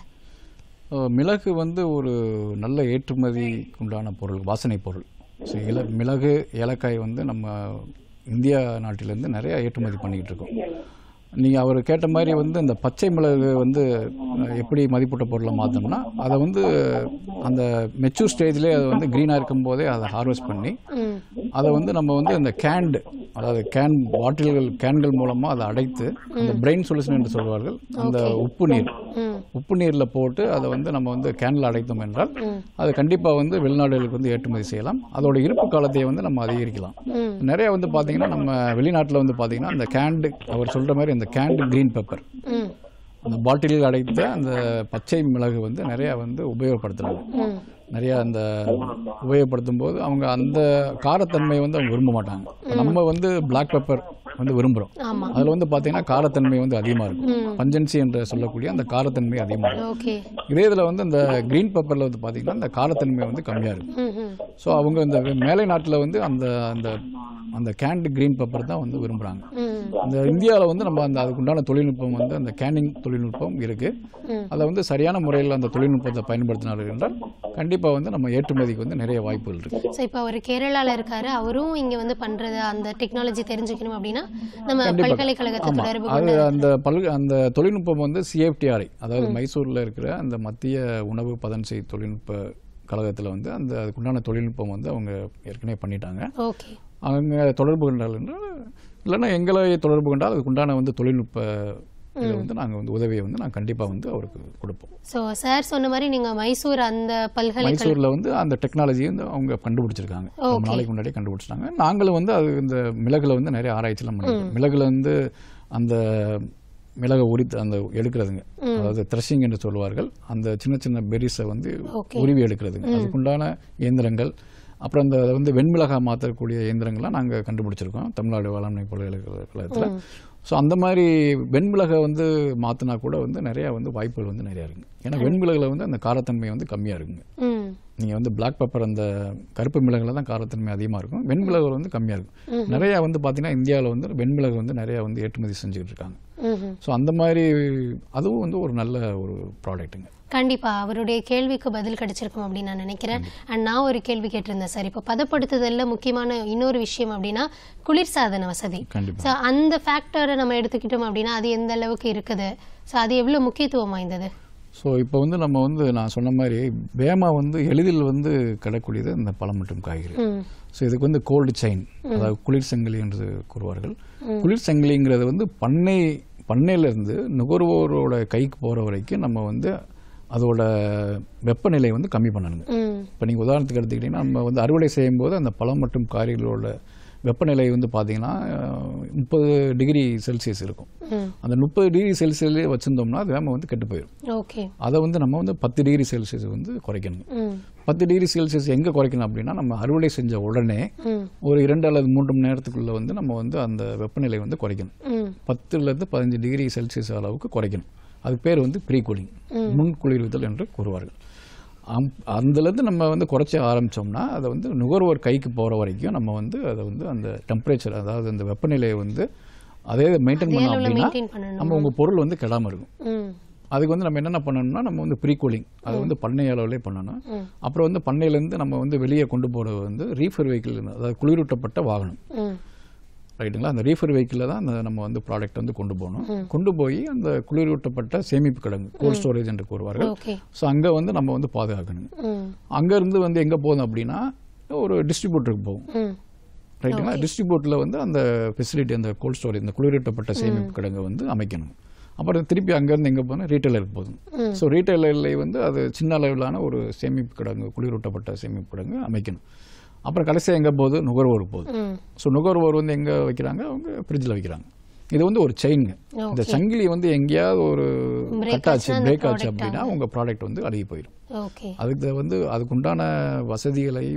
அஹ் மிளகு வந்து ஒரு நல்ல ஏற்றுமதிக்கு உண்டான பொருள் வாசனை பொருள் ஸோ இல மிளகு ஏலக்காய் வந்து நம்ம இந்தியா நாட்டிலேருந்து நிறைய ஏற்றுமதி பண்ணிக்கிட்டு இருக்கோம் நீங்கள் அவர் கேட்ட மாதிரி வந்து இந்த பச்சை மிளகு வந்து அஹ், எப்படி மதிப்பூட்ட பொருளை மாற்றணும்னா அதை வந்து அந்த மெச்சூர் ஸ்டேஜ்லேயே அதை வந்து க்ரீனாக இருக்கும் போதே அதை ஹார்வெஸ்ட் பண்ணி ம் அதை வந்து நம்ம வந்து இந்த கேண்டு அதாவது கேன் பாட்டில்கள் கேன்கள் மூலமாக அதை அடைத்து அந்த பிரெயின் சொல்யூஷன் என்று சொல்வார்கள் அந்த உப்பு நீர் ம் உப்பு நீரில் போட்டு அதை வந்து நம்ம வந்து கேனில் அடைத்தோம் என்றால் அது கண்டிப்பாக வந்து வெளிநாடுகளுக்கு வந்து ஏற்றுமதி செய்யலாம் அதோட இருப்பு காலத்தை வந்து நம்ம அதிகரிக்கலாம் ம் நிறைய வந்து பார்த்தீங்கன்னா நம்ம வெளிநாட்டில் வந்து பார்த்தீங்கன்னா அந்த கேண்டு அவர் சொல்கிற மாதிரி அந்த கேண்டு க்ரீன் பெப்பர் ம் அந்த பாட்டிலில் அடைத்த அந்த பச்சை மிளகு வந்து நிறைய வந்து உபயோகப்படுத்துறாங்க ம் நிறைய அந்த உபயோகப்படுத்தும் போது அவங்க அந்த காரத்தன்மையை வந்து அவங்க விரும்ப மாட்டாங்க இப்ப நம்ம வந்து பிளாக் பெப்பர் வந்து விரும்புகிறோம் ஆமா அதில் வந்து பார்த்தீங்கன்னா காரத்தன்மை வந்து அதிகமாக இருக்கும் பஞ்சன்சி என்று சொல்லக்கூடிய அந்த காரத்தன்மை அதிகமாக இருக்கும் ஓகே இதே இதில் வந்து இந்த க்ரீன் பெப்பரில் வந்து பார்த்தீங்கன்னா அந்த காரத்தன்மை வந்து கம்மியாக இருக்கும் ம் ம் ஸோ அவங்க இந்த மேலை நாட்டில் வந்து அந்த அந்த அந்த கேண்டு க்ரீன் பெப்பர் தான் வந்து விரும்புகிறாங்க ம் இந்த இந்தியாவில் வந்து நம்ம அந்த அதுக்குண்டான தொழில்நுட்பம் வந்து அந்த கேனிங் தொழில்நுட்பம் இருக்கு ம். அதை வந்து சரியான முறையில் அந்த தொழில்நுட்பத்தை பயன்படுத்தினார்கள் என்றால் கண்டிப்பாக வந்து நம்ம ஏற்றுமதிக்கு வந்து நிறைய வாய்ப்புகள் இருக்கு ஸோ இப்போ அவர் கேரளால இருக்காரு அவரும் இங்க வந்து பண்றது அந்த டெக்னாலஜி தெரிஞ்சுக்கணும் அப்படின்னா நம்ம கண்டிப்பா. பல்கலைக்கழகத்தை ஆமா தொடர்பு அது கொண்டு அந்த பல் அந்த தொழில்நுட்பம் வந்து சிஎஃப்டிஆர்ஐ அதாவது மைசூரில் இருக்கிற அந்த மத்திய உணவு பதன்செய் தொழில்நுட்ப கழகத்தில் வந்து அந்த அதுக்குண்டான தொழில்நுட்பம் வந்து அவங்க ஏற்கனவே பண்ணிட்டாங்க ஓகே அவங்க தொடர்பு கொண்டால் என்றால் இல்லைன்னா எங்களை தொடர்பு கொண்டால் அதுக்குண்டான வந்து தொழில்நுட்ப இதை வந்து நாங்கள் வந்து உதவியை வந்து நாங்கள் கண்டிப்பாக வந்து அவருக்கு கொடுப்போம் ஸோ சார் சொன்ன மாதிரி நீங்க மைசூர் அந்த பல்கலைக்கழகம் மைசூரில் வந்து அந்த டெக்னாலஜியை வந்து அவங்க கண்டுபிடிச்சிருக்காங்க ரொம்ப நாளைக்கு முன்னாடியே கண்டுபிடிச்சிட்டாங்க நாங்களும் வந்து அது இந்த மிளகுல வந்து நிறைய ஆராய்ச்சிலாம் பண்ணிருக்கோம் மிளகுல வந்து அந்த மிளகை உரித்து அந்த எடுக்கிறதுங்க அதாவது த்ரெஷிங் என்று சொல்வார்கள் அந்த சின்ன சின்ன பெரிஸை வந்து Okay. உருவி எடுக்கிறதுங்க அதுக்குண்டான இயந்திரங்கள் அப்புறம் அந்த அதை வந்து வெண்மிளகா மாற்றக்கூடிய இயந்திரங்கள்லாம் நாங்கள் கண்டுபிடிச்சிருக்கோம் தமிழ்நாடு வேளாண்மை பல்கலைக்கழகத்தில் ஸோ அந்த மாதிரி வெண்மிளகை வந்து மாற்றினா கூட வந்து நிறையா வந்து வாய்ப்புகள் வந்து நிறையா இருக்குங்க ஏன்னா வெண்மிளகுல வந்து அந்த காரத்தன்மை வந்து கம்மியாக இருக்குங்க ம் நீங்கள் வந்து பிளாக் பெப்பர் அந்த கருப்பு மிளகுல தான் காரத்தன்மை அதிகமாக இருக்கும் வெண்மிளகு வந்து கம்மியாக இருக்கும் நிறையா வந்து பார்த்தீங்கன்னா இந்தியாவில் வந்து வெண்மிளகு வந்து நிறையா வந்து ஏற்றுமதி செஞ்சுக்கிட்டு இருக்காங்க ம்ஹும். ஸோ அந்த மாதிரி அதுவும் வந்து ஒரு நல்ல ஒரு ப்ராடக்ட்டுங்க கண்டிப்பா அவருடைய கேள்விக்கு பதில் கிடைச்சிருக்கும் அப்படின்னு நான் நினைக்கிறேன் அண்ட் நான் ஒரு கேள்வி கேட்டிருந்தேன் சார் இப்போ பதப்படுத்துதல்ல முக்கியமான இன்னொரு விஷயம் அப்படின்னா குளிர்சாதன வசதி கண்டிப்பா. ஸோ அந்த ஃபேக்டரை நம்ம எடுத்துக்கிட்டோம் அப்படின்னா அது எந்த அளவுக்கு இருக்குது ஸோ அது எவ்வளோ முக்கியத்துவம் வாய்ந்தது ஸோ இப்போ வந்து நம்ம வந்து நான் சொன்ன மாதிரி வேமா வந்து எளிதில் வந்து கிடக்கூடியது இந்த பழம் மற்றும் காய்கறி ம் ஸோ இதுக்கு வந்து கோல்டு செயின் அதாவது குளிர் சங்கிலி என்று கூறுவார்கள் குளிர் சங்கிலிங்கிறது வந்து பண்ணை பண்ணையிலேருந்து நுகர்வோரோட கைக்கு போகிற வரைக்கும் நம்ம வந்து அதோட வெப்பநிலை வந்து கம்மி பண்ணணுங்க ம் இப்போ நீங்கள் உதாரணத்துக்கு எடுத்துக்கிட்டிங்கன்னா நம்ம வந்து அறுவடை செய்யும்போது அந்த பழம் மற்றும் காய்கறிகளோட வெப்பநிலை வந்து பார்த்தீங்கன்னா முப்பது டிகிரி செல்சியஸ் இருக்கும் ம் அந்த முப்பது டிகிரி செல்சியஸ்லேயே வச்சுருந்தோம்னா அது வேம வந்து கெட்டு போயிடும் ஓகே அதை வந்து நம்ம வந்து பத்து டிகிரி செல்சியஸ் வந்து குறைக்கணுங்க ம் பத்து டிகிரி செல்சியஸ் எங்கே குறைக்கணும் அப்படின்னா நம்ம அறுவடை செஞ்ச உடனே ம் ஒரு இரண்டு அல்லது மூன்று மணி நேரத்துக்குள்ளே வந்து நம்ம வந்து அந்த வெப்பநிலை வந்து குறைக்கணும் ம் பத்துலேருந்து பதினஞ்சு டிகிரி செல்சியஸ் அளவுக்கு குறைக்கணும் அதுக்கு பேர் வந்து ப்ரீ கூலிங் முன் குளிர்வித்தல் என்று கூறுவார்கள் அம் அதுலேருந்து நம்ம வந்து குறைச்ச ஆரம்பித்தோம்னா அதை வந்து நுகர்வோர் கைக்கு போகிற வரைக்கும் நம்ம வந்து அதை வந்து அந்த டெம்பரேச்சர் அதாவது அந்த வெப்பநிலையை வந்து அதே மெயின்டைன் பண்ணோம் அளவுல அப்படின்னா maintain பண்ணணும். நம்ம உங்கள் பொருள் வந்து கெடாமல் இருக்கும் ம் அதுக்கு வந்து நம்ம என்னென்ன பண்ணணும்னா நம்ம வந்து ப்ரீ கூலிங் அதை வந்து பண்ணை அளவுலேயே பண்ணணும் அப்புறம் வந்து பண்ணையிலேருந்து நம்ம வந்து வெளியே கொண்டு போகிறது வந்து ரீஃபர் வெஹிக்கிள் அதாவது குளிரூட்டப்பட்ட வாகனம் ம் ரைட்டுங்களா அந்த ரீஃபர் வெஹிக்கிளில் தான் அந்த நம்ம வந்து ப்ராடக்ட் வந்து கொண்டு போகணும் கொண்டு போய் அந்த குளிரூட்டப்பட்ட சேமிப்பு கிடங்கு கோல்ட் ஸ்டோரேஜ் என்று கூறுவார்கள் ஓகே ஸோ அங்கே வந்து நம்ம வந்து பாதுகாக்கணுங்க ம் அங்கேருந்து வந்து எங்கே போகுது அப்படின்னா ஒரு டிஸ்ட்ரிபியூட்டருக்கு போகும் ம் ரைட்டுங்களா டிஸ்ட்ரிபியூட்டில் வந்து அந்த ஃபெசிலிட்டி அந்த கோல்ட் ஸ்டோரேஜ் இந்த குளிரூட்டப்பட்ட சேமிப்பு கிடங்கை வந்து அமைக்கணும் அப்புறம் திருப்பி அங்கேருந்து எங்கே போகணும் ரீட்டைலருக்கு போதும் ஸோ ரீட்டைலரில் வந்து அது சின்ன அளவிலான ஒரு சேமிப்பு கிடங்கு குளிரூட்டப்பட்ட சேமிப்பு கிடங்கு அமைக்கணும் அப்புறம் கடைசியாக எங்கே போகுது நுகர்வோருக்கு போகுது ம் ஸோ நுகர்வோர் வந்து எங்கே வைக்கிறாங்க அவங்க ஃப்ரிட்ஜில் வைக்கிறாங்க இது வந்து ஒரு செயின்ங்க இந்த சங்கிலி வந்து எங்கேயாவது ஒரு Break கட் ஆச்சு ஆச்சுன்னா அந்த பிரேக் ஆச்சு product அப்படின்னா உங்கள் ப்ராடக்ட் வந்து அழுகி போயிடும் ஓகே அதுக்கு வந்து அதுக்குண்டான வசதிகளையும்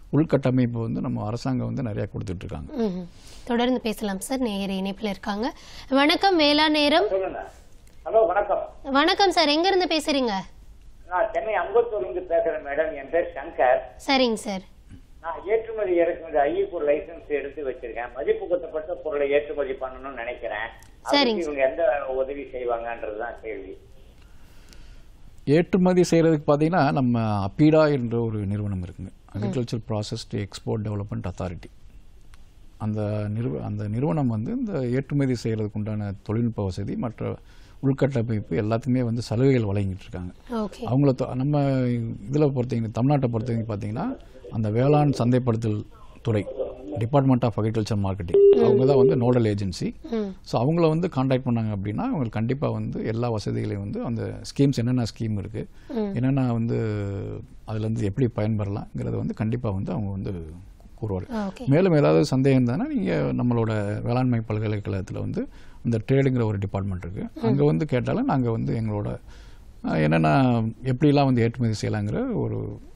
உள்கட்டமைப்பு வந்து நம்ம அரசாங்கம் வந்து நிறையா கொடுத்துட்ருக்காங்க ம்ஹும். தொடர்ந்து பேசலாம் சார் நேயர் இணைப்பில் இருக்காங்க வணக்கம் வேளாண் நேரம் சொல்லுங்க ஹலோ வணக்கம் வணக்கம் சார் எங்க இருந்து பேசுறீங்க நான் சென்னை அம்பத்தூர்லேருந்து பேசுறேன் மேடம் என் பேர் சங்கர் சரிங்க சார் நான் ஏற்றுமதி இறக்குமதி ஐயப்பூர் லைசன்ஸ் எடுத்து வச்சிருக்கேன் மதிப்பு கூட்டப்பட்ட பொருளை ஏற்றுமதி பண்ணணும்னு நினைக்கிறேன் அதுக்கு சரிங்க. இவங்க எந்த உதவி செய்வாங்கன்றதுதான் கேள்வி ஏற்றுமதி செய்கிறதுக்கு பார்த்தீங்கன்னா நம்ம அப்பீடா என்ற ஒரு நிறுவனம் இருக்குங்க agriculture processed export development authority அந்த நிறுவ அந்த நிறுவனம் வந்து இந்த ஏற்றுமதி செய்கிறதுக்கு உண்டான தொழில்நுட்ப வசதி மற்ற உள்கட்டமைப்பு எல்லாத்தையுமே வந்து சலுகைகள் வழங்கிட்டு இருக்காங்க ஓகே அவங்கள தொ- நம்ம இதில் பொறுத்தவங்க தமிழ்நாட்டை பொறுத்தவரைக்கும் பார்த்தீங்கன்னா அந்த வேளாண் சந்தைப்படுத்தல் துறை டிபார்ட்மெண்ட் ஆஃப் அக்ரிகல்ச்சர் மார்க்கெட்டிங் அவங்க தான் வந்து நோடல் ஏஜென்சி ம் ஸோ அவங்கள வந்து காண்டாக்ட் பண்ணாங்க அப்படின்னா அவங்களுக்கு கண்டிப்பாக வந்து எல்லா வசதிகளையும் வந்து அந்த ஸ்கீம்ஸ் என்னென்ன ஸ்கீம் இருக்குது என்னென்ன வந்து அதுலேருந்து எப்படி பயன்பெறலாங்கிறத வந்து கண்டிப்பாக வந்து அவங்க வந்து கூறுவார் ஓகே மேலும் ஏதாவது சந்தேகம் இருந்தானா நீங்கள் நம்மளோட வேளாண்மை பல்கலைக்கழகத்தில் வந்து இந்த ட்ரேடுங்கிற ஒரு டிபார்ட்மெண்ட் இருக்குது அங்கே வந்து கேட்டாலும் நாங்கள் வந்து எங்களோட அஹ், என்னென்ன எப்படிலாம் வந்து ஏற்றுமதி செய்யலாங்கிற ஒரு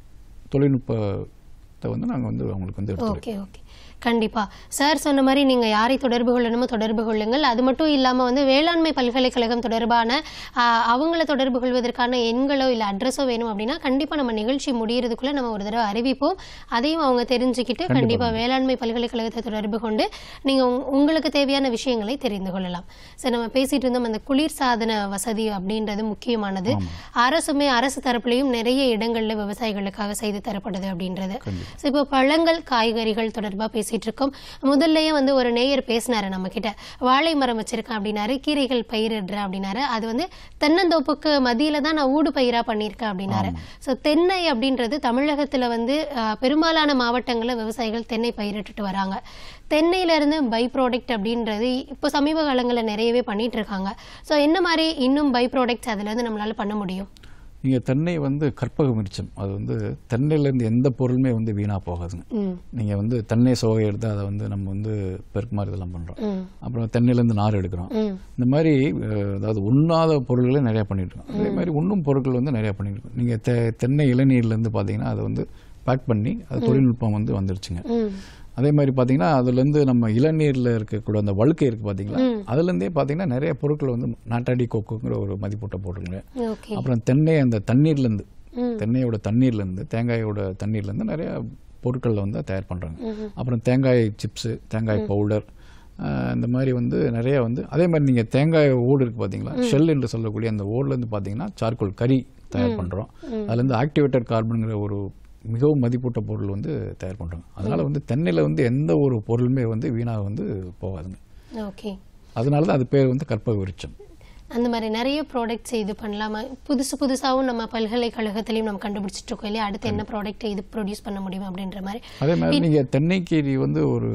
தொழில்நுட்பத்தை வந்து நாங்கள் வந்து அவங்களுக்கு வந்து எடுத்துருக்கோம் ஓகே ஓகே கண்டிப்பா சார் சொன்ன மாதிரி நீங்க யாரை தொடர்பு கொள்ளணுமோ தொடர்பு கொள்ளுங்கள் அது மட்டும் இல்லாம வந்து வேளாண்மை பல்கலைக்கழகம் தொடர்பான ஆ, அவங்கள தொடர்பு கொள்வதற்கான எண்களோ இல்ல அட்ரஸோ வேணும் அப்படின்னா கண்டிப்பா நம்ம நிகழ்ச்சி முடியறதுக்குள்ள நம்ம ஒரு தடவை அறிவிப்போம் அதையும் அவங்க தெரிஞ்சுக்கிட்டு கண்டிப்பா வேளாண்மை பல்கலைக்கழகத்தை தொடர்பு கொண்டு நீங்க உங்க- உங்களுக்கு தேவையான விஷயங்களை தெரிந்து கொள்ளலாம் சார் நம்ம பேசிட்டு இருந்தோம் அந்த குளிர் சாதன வசதி அப்படின்றது முக்கியமானது அரசுமே அரசு தரப்புலையும் நிறைய இடங்கள்ல விவசாயிகளுக்காக செய்து தரப்படுது அப்படின்றது ஸோ இப்போ பழங்கள் காய்கறிகள் தொடர்பா பேசிட்டு இருக்கோம் முதல்லயே வந்து ஒரு நேயர் பேசினாரு நம்ம கிட்ட வாழை மரம் வச்சிருக்கேன் அப்படின்னாரு கீரைகள் பயிரிடுறேன் அப்படின்னாரு அது வந்து தென்னந்தோப்புக்கு மத்தியில தான் நான் ஊடு பயிரா பண்ணியிருக்கேன் அப்படின்னாரு ஸோ தென்னை அப்படின்றது தமிழகத்துல வந்து அஹ், பெரும்பாலான மாவட்டங்கள்ல விவசாயிகள் தென்னை பயிரிட்டுட்டு வராங்க தென்னையில இருந்து பை ப்ராடக்ட் அப்படின்றது இப்போ சமீப காலங்களில் நிறையவே பண்ணிட்டு இருக்காங்க ஸோ என்ன மாதிரி இன்னும் பை ப்ராடக்ட்ஸ் அதுல இருந்து நம்மளால பண்ண முடியும் நீங்கள் தென்னை வந்து கற்பக மிருச்சம் அது வந்து தென்னையிலேருந்து எந்த பொருளுமே வந்து வீணாக போகாதுங்க ம் நீங்கள் வந்து தென்னை சோகை எடுத்து அதை வந்து நம்ம வந்து பெருக்குமாறு இதெல்லாம் பண்ணுறோம் ம் அப்புறம் தென்னையிலேருந்து நார் எடுக்கிறோம் ம் இந்த மாதிரி அஹ், அதாவது உண்ணாத பொருள்களே நிறையா பண்ணிட்டு இருக்கோம் அதே மாதிரி உண்ணும் பொருட்கள் வந்து நிறையா பண்ணிட்டு இருக்கோம் நீங்கள் தெ தென்னை இளநீர்லேருந்து பார்த்தீங்கன்னா அதை வந்து பேக் பண்ணி அது தொழில்நுட்பம் வந்து வந்துருச்சுங்க ம் அதே மாதிரி பார்த்தீங்கன்னா அதுலேருந்து நம்ம இளநீரில் இருக்கக்கூடிய அந்த வழுக்கை இருக்குது பார்த்தீங்களா அதுலேருந்தே பார்த்தீங்கன்னா நிறைய பொருட்கள் வந்து நாட்டாடி கொக்குங்கிற ஒரு மதிப்பூட்ட போட்டுருங்க ஓகே அப்புறம் தென்னை அந்த தண்ணீர்லேருந்து ம். தென்னையோட தண்ணீர்லேருந்து தேங்காயோட தண்ணீர்லேருந்து நிறைய பொருட்கள் வந்து தயார் பண்ணுறாங்க அப்புறம் தேங்காய் சிப்ஸு தேங்காய் பவுடர் இந்த மாதிரி வந்து நிறைய வந்து அதே மாதிரி நீங்கள் தேங்காய் ஓடு இருக்குது பார்த்தீங்களா ஷெல் என்று சொல்லக்கூடிய அந்த ஓடுலேருந்து பார்த்தீங்கன்னா சார்கோல் கறி தயார் பண்ணுறோம் அதுலேருந்து ஆக்டிவேட்டட் கார்பனுங்கிற ஒரு மிகவும் மதிப்பூட்ட பொருள் வந்து தயார் பண்ணுறாங்க அதனால் வந்து தென்னையில் வந்து எந்த ஒரு பொருளுமே வந்து வீணாக வந்து போகாதுங்க ஓகே அதனால தான் அது பேர் வந்து கற்பக விருட்சம் அந்த மாதிரி நிறைய ப்ராடக்ட்ஸ் இது பண்ணலாமா புதுசு புதுசாகவும் நம்ம பல்கலைக்கழகத்திலையும் நம்ம கண்டுபிடிச்சிட்டு இருக்கோம் இல்லையா அடுத்து என்ன ப்ராடக்ட் இது ப்ரொடியூஸ் பண்ண முடியும் அப்படின்ற மாதிரி அதே மாதிரி நீங்கள் தென்னைக்கீரி வந்து ஒரு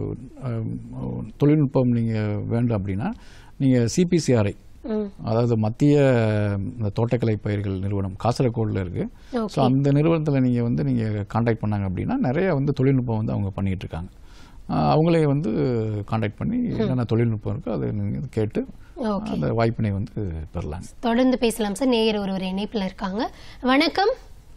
அஹ், தொழில்நுட்பம் நீங்கள் வேண்டும் அப்படின்னா நீங்கள் சிபிசிஆர்ஐ ம் அதாவது மத்திய இந்த தோட்டக்கலை பயிர்கள் நிறுவனம் காசரகோடில் இருக்குது ஸோ ஓகே அந்த நிறுவனத்தில் நீங்கள் வந்து நீங்கள் காண்டாக்ட் பண்ணாங்க அப்படின்னா நிறைய வந்து தொழில்நுட்பம் வந்து அவங்க பண்ணிகிட்டு இருக்காங்க அஹ், அவங்களே வந்து காண்டாக்ட் பண்ணி என்னென்ன தொழில்நுட்பம் இருக்கோ அதை நீங்கள் கேட்டு ஓகே அந்த வாய்ப்பினை வந்து பெறலாங்க தொடர்ந்து பேசலாம் சார் நேயர் ஒருவர் இணைப்பில் இருக்காங்க வணக்கம்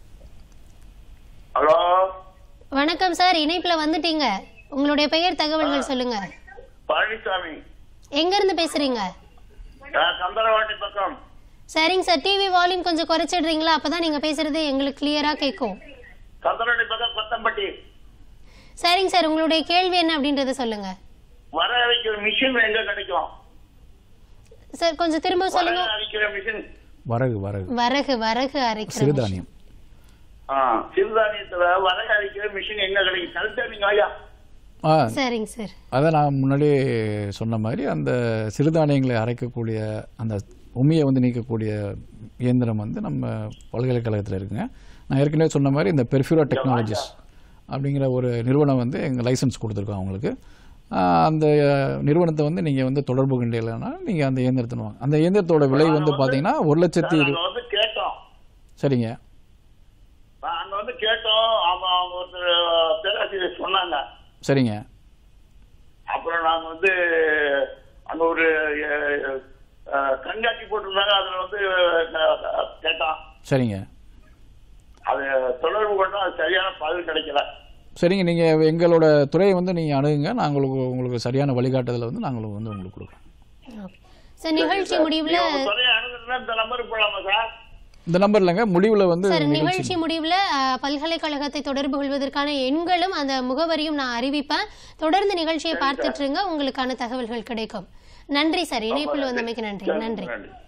ஹலோ வணக்கம் சார் இணைப்பில் வந்துட்டீங்க உங்களுடைய பெயர் தகவல்கள் சொல்லுங்க பழனிசாமி எங்க இருந்து பேசுறீங்க கந்தரவாட்டி பக்கம் சரிங்க சார் டிவி வால்யூம் கொஞ்சம் குறைச்சிடுறீங்களா அப்பதான் நீங்க பேசுறது எங்களுக்கு கிளியரா கேட்கும் கந்தரவாட்டி பக்கம் கொத்தம்பட்டி சரிங்க சார் உங்களுடைய கேள்வி என்ன அப்படின்றத சொல்லுங்க வர அரைக்கிற மிஷின் எங்க கிடைக்கும் சார் கொஞ்சம் திரும்ப சொல்லுங்க வர அரைக்கிற மிஷின் வரகு வரகு வரகு வரகு அரைக்கிற சிறுதானியம் ஆ சிறுதானியத்துல வரகு அரைக்கிற மிஷின் எங்க கிடைக்கும் கரெக்டா நீங்க ஐயா ஆ சரிங்க சார் அதை நான் முன்னாடியே சொன்ன மாதிரி அந்த சிறுதானியங்களை அரைக்கக்கூடிய அந்த உமியை வந்து நீக்கக்கூடிய இயந்திரம் வந்து நம்ம பல்கலைக்கழகத்தில் இருக்குங்க நான் ஏற்கனவே சொன்ன மாதிரி இந்த பெர்ஃபியூரா டெக்னாலஜிஸ் அப்படிங்கிற ஒரு நிறுவனம் வந்து எங்கள் லைசன்ஸ் கொடுத்துருக்கோம் அவங்களுக்கு ஆஹ் அந்த நிறுவனத்தை வந்து நீங்கள் வந்து தொடர்பு கொண்டீங்கன்னா நீங்கள் அந்த இயந்திரத்தை வாங்க அந்த இயந்திரத்தோட விலை வந்து பார்த்தீங்கன்னா ஒரு லட்சத்தி இரு நாங்க வந்து கேட்டோம் சரிங்க நாங்க வந்து கேட்டோம் அவங்க அவங்க ஒருத்தர் பேராசிரியர் சொன்னாங்க சரிங்க அப்புறம் நாங்க வந்து அங்க ஒரு அஹ், அஹ், கண்காட்சி போட்டிருந்தாங்க அதுல வந்து அஹ், கேட்டோம் சரிங்க அது தொடர்பு கொண்டா அது சரியான பதில் கிடைக்கல சரிங்க நீங்கள் எங்களோட துறையை வந்து நீங்கள் அணுகுங்க நான் உங்களுக்கு உங்களுக்கு சரியான வழிகாட்டுதலை வந்து நாங்கள் வந்து உங்களுக்கு கொடுக்குறோம் சார் நிகழ்ச்சி முடிவுல துறையை அணுகுறதுனா இந்த நம்பருக்கு போலாமா சார் இந்த நம்பர் இல்லைங்க முடிவில் வந்து சார் நிகழ்ச்சி நிகழ்ச்சி முடிவுல அஹ், பல்கலைக்கழகத்தை தொடர்பு கொள்வதற்கான எண்களும் அந்த முகவரியும் நான் அறிவிப்பேன் தொடர்ந்து நிகழ்ச்சியை பார்த்துட்டு இருங்க உங்களுக்கான தகவல்கள் கிடைக்கும் நன்றி சார் இணைப்பில் வந்தமைக்கு நன்றி நன்றி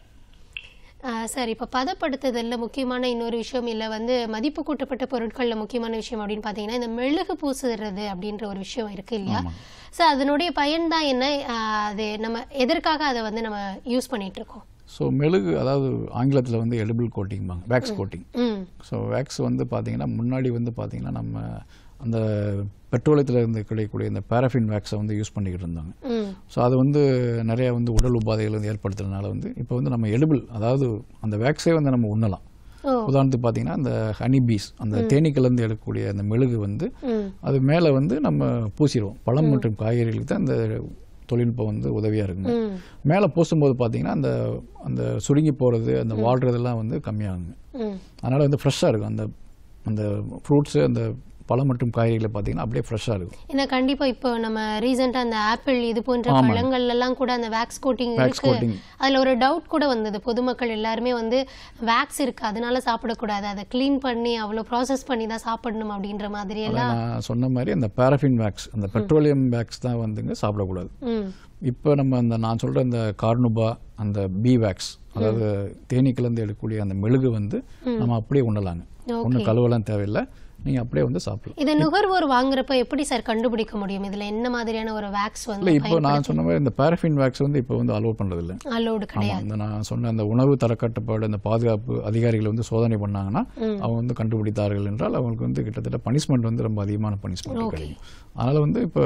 ஆஹ் சார் இப்போ பதப்படுத்துதலில் முக்கியமான இன்னொரு விஷயம் இல்லை வந்து மதிப்பு கூட்டப்பட்ட பொருட்களில் முக்கியமான விஷயம் அப்படின்னு பார்த்தீங்கன்னா இந்த மெழுகு பூசுறது அப்படின்ற ஒரு விஷயம் இருக்கு இல்லையா சார் அதனுடைய பயன் தான் என்ன ஆஹ் அது நம்ம எதற்காக அதை வந்து நம்ம யூஸ் பண்ணிட்டு இருக்கோம் ஸோ மெழுகு அதாவது ஆங்கிலத்தில் வந்து எடிபிள் கோட்டிங்பாங்க வேக்ஸ் கோட்டிங் ம் ஸோ வேக்ஸ் வந்து பார்த்தீங்கன்னா முன்னாடி வந்து பார்த்தீங்கன்னா நம்ம அந்த பெட்ரோலியத்தில் இருந்து கிடைக்கக்கூடிய இந்த பாராஃபின் வேக்ஸை வந்து யூஸ் பண்ணிக்கிட்டு இருந்தாங்க ம் ஸோ அது வந்து நிறைய வந்து உடல் உபாதைகள் வந்து ஏற்படுத்துறதுனால வந்து இப்போ வந்து நம்ம எடிபிள் அதாவது அந்த வேக்ஸே வந்து நம்ம உண்ணலாம் ஓ உதாரணத்துக்கு பார்த்தீங்கன்னா அந்த ஹனி பீஸ் அந்த தேனீக்கிலேருந்து எடுக்கக்கூடிய அந்த மெழுகு வந்து ம் அது மேலே வந்து நம்ம பூசிடுவோம் பழம் மற்றும் காய்கறிகளுக்கு தான் அந்த தொழில்நுட்பம் வந்து உதவியாக இருக்குங்க ம் மேலே பூசும்போது பார்த்தீங்கன்னா அந்த அந்த சுருங்கி போகிறது அந்த வாழ்கிறதெல்லாம் வந்து கம்மியாகுங்க ம் அதனால் வந்து ஃப்ரெஷ்ஷாக இருக்கும் அந்த அந்த ஃப்ரூட்ஸு அந்த பழம் மற்றும் காய்கறிகளை பார்த்தீங்கன்னா அப்படியே ஃப்ரெஷ்ஷாக இருக்கும் ஏன்னா கண்டிப்பா இப்போ நம்ம ரீசெண்டா அந்த ஆப்பிள் இது போன்ற ஆமாங்க. பழங்கள்ல எல்லாம் கூட அந்த வேக்ஸ் கோட்டிங் Wax இருக்கு coating. அதுல ஒரு டவுட் கூட வந்தது பொதுமக்கள் எல்லாருமே வந்து வேக்ஸ் இருக்கு அதனால சாப்பிடக்கூடாது அதை க்ளீன் பண்ணி அவ்வளவு ப்ராசஸ் பண்ணி தான் சாப்பிடணும் அப்படின்ற மாதிரி எல்லாம் அதான் நான் சொன்ன மாதிரி அந்த பாராஃபின் வேக்ஸ் அந்த பெட்ரோலியம் வேக்ஸ் தான் வந்துங்க சாப்பிடக்கூடாது ம் இப்போ நம்ம அந்த நான் சொல்கிற அந்த கார்னுபா அந்த பி வேக்ஸ் அதாவது தேனீக்கிலேருந்து எடுக்கக்கூடிய அந்த மெழுகு வந்து நம்ம அப்படியே உண்ணலாங்க ஒன்றும் கழுவலாம் தேவையில்லை நீங்கள் அப்படியே வந்து சாப்பிடலாம் இதை நுகர்வோர் வாங்குறப்ப எப்படி சார் கண்டுபிடிக்க முடியும் இதுல என்ன மாதிரியான ஒரு வேக்ஸ் இல்லை வந்து இப்போ நான் சொன்ன மாதிரி இந்த பாராஃபின் வேக்ஸ் வந்து இப்போ வந்து அலோவ் பண்ணுறதில்ல அலோடு ஆமாம் கிடையாது இந்த நான் சொன்ன அந்த உணவு தரக்கட்டுப்பாடு அந்த பாதுகாப்பு அதிகாரிகள் வந்து சோதனை பண்ணாங்கன்னா அவங்க வந்து கண்டுபிடித்தார்கள் என்றால் அவங்களுக்கு வந்து கிட்டத்தட்ட பனிஷ்மெண்ட் வந்து ரொம்ப அதிகமான பனிஷ்மெண்ட் கிடைக்கும் அதனால வந்து இப்போ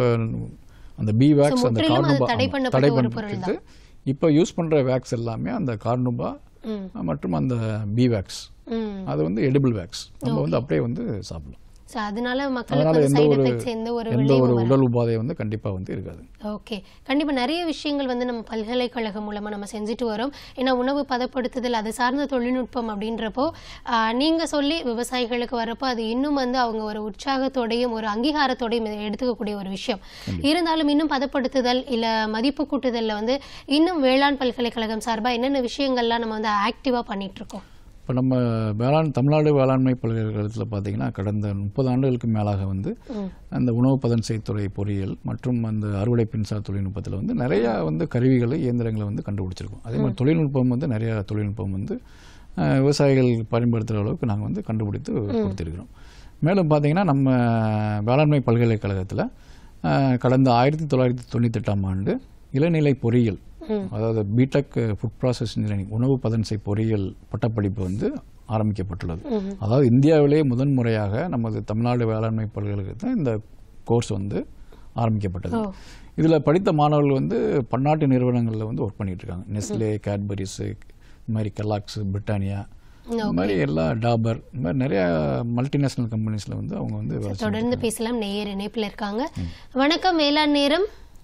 அந்த பி வேக்ஸ் அந்த முற்றிலும் அது கார்னுபா தடை ஆமா, பண்ணப்பட்ட தடை ஒரு பொருள் பண்ணிட்டு இப்போ யூஸ் பண்ற வேக்ஸ் எல்லாமே அந்த கார்னுபா ம் மற்றும் அந்த பி வேக்ஸ் ம் அது வந்து எடிபிள் வேக்ஸ் நம்ம வந்து அப்படியே வந்து சாப்பிடலாம் ஸோ அதனால மக்களுக்கு அதனால வந்து எந்த சைடு ஒரு எஃபெக்ட்ஸ் எந்த ஒரு எந்த விளைவும் ஒரு வராது. உடல் உபாதை வந்து கண்டிப்பா வந்து இருக்காது ஓகே கண்டிப்பா நிறைய விஷயங்கள் வந்து நம்ம பல்கலைக்கழகம் மூலமா நம்ம செஞ்சுட்டு வரோம் ஏன்னா உணவு பதப்படுத்துதல் அது சார்ந்த தொழில்நுட்பம் அப்படின்றப்போ ஆஹ், நீங்க சொல்லி விவசாயிகளுக்கு வரப்போ அது இன்னும் வந்து அவங்க ஒரு உற்சாகத்தோடையும் ஒரு அங்கீகாரத்தோடையும் இதை எடுத்துக்கக்கூடிய ஒரு விஷயம் இருந்தாலும் இன்னும் பதப்படுத்துதல் இல்ல மதிப்பு கூட்டுதல்ல வந்து இன்னும் வேளாண் பல்கலைக்கழகம் சார்பா என்னென்ன விஷயங்கள்லாம் நம்ம வந்து ஆக்டிவா பண்ணிட்டு இருக்கோம் இப்போ நம்ம வேளாண் தமிழ்நாடு வேளாண்மை பல்கலைக்கழகத்தில் பார்த்தீங்கன்னா கடந்த முப்பது ஆண்டுகளுக்கு மேலாக வந்து அந்த உணவு பதன் செய்துறை பொறியியல் மற்றும் அந்த அறுவடை மின்சார தொழில்நுட்பத்தில் வந்து நிறைய வந்து கருவிகளை இயந்திரங்களை வந்து கண்டுபிடிச்சிருக்கோம் அதே மாதிரி தொழில்நுட்பம் வந்து நிறைய தொழில்நுட்பம் வந்து அஹ், விவசாயிகள் பயன்படுத்துகிற அளவுக்கு நாங்கள் வந்து கண்டுபிடித்து கொடுத்திருக்கிறோம் மேலும் பார்த்தீங்கன்னா நம்ம வேளாண்மை பல்கலைக்கழகத்தில் அஹ், கடந்த ஆயிரத்தி தொள்ளாயிரத்தி தொண்ணூத்தெட்டாம் ஆண்டு இளநிலை பொறியியல் அதாவது பிடெக் ஃபுட் ப்ராசஸ் இன்ஜினியரிங் உணவு பதன்சை பொறியியல் பட்டப்படிப்பு வந்து ஆரம்பிக்கப்பட்டுள்ளது அதாவது இந்தியாவிலேயே முதன் முறையாக நமது தமிழ்நாடு வேளாண்மை பல்கலைக்கழகத்தில் இந்த கோர்ஸ் வந்து ஆரம்பிக்கப்பட்டது ஓ. இதில் படித்த மாணவர்கள் வந்து பன்னாட்டு நிறுவனங்களில் வந்து ஒர்க் பண்ணிட்டு இருக்காங்க நெஸ்லே கேட்பரிஸ் இந்த மாதிரி கெலாக்ஸ் பிரிட்டானியா இந்த மாதிரி எல்லா டாபர் இந்த மாதிரி நிறைய மல்டிநேஷனல் கம்பெனிஸில் வந்து அவங்க வந்து வேலை செஞ்சுட்டு தொடர்ந்து பேசலாம் நேயர் இணைப்பில் இருக்காங்க வணக்கம் வேளாண் நேரம்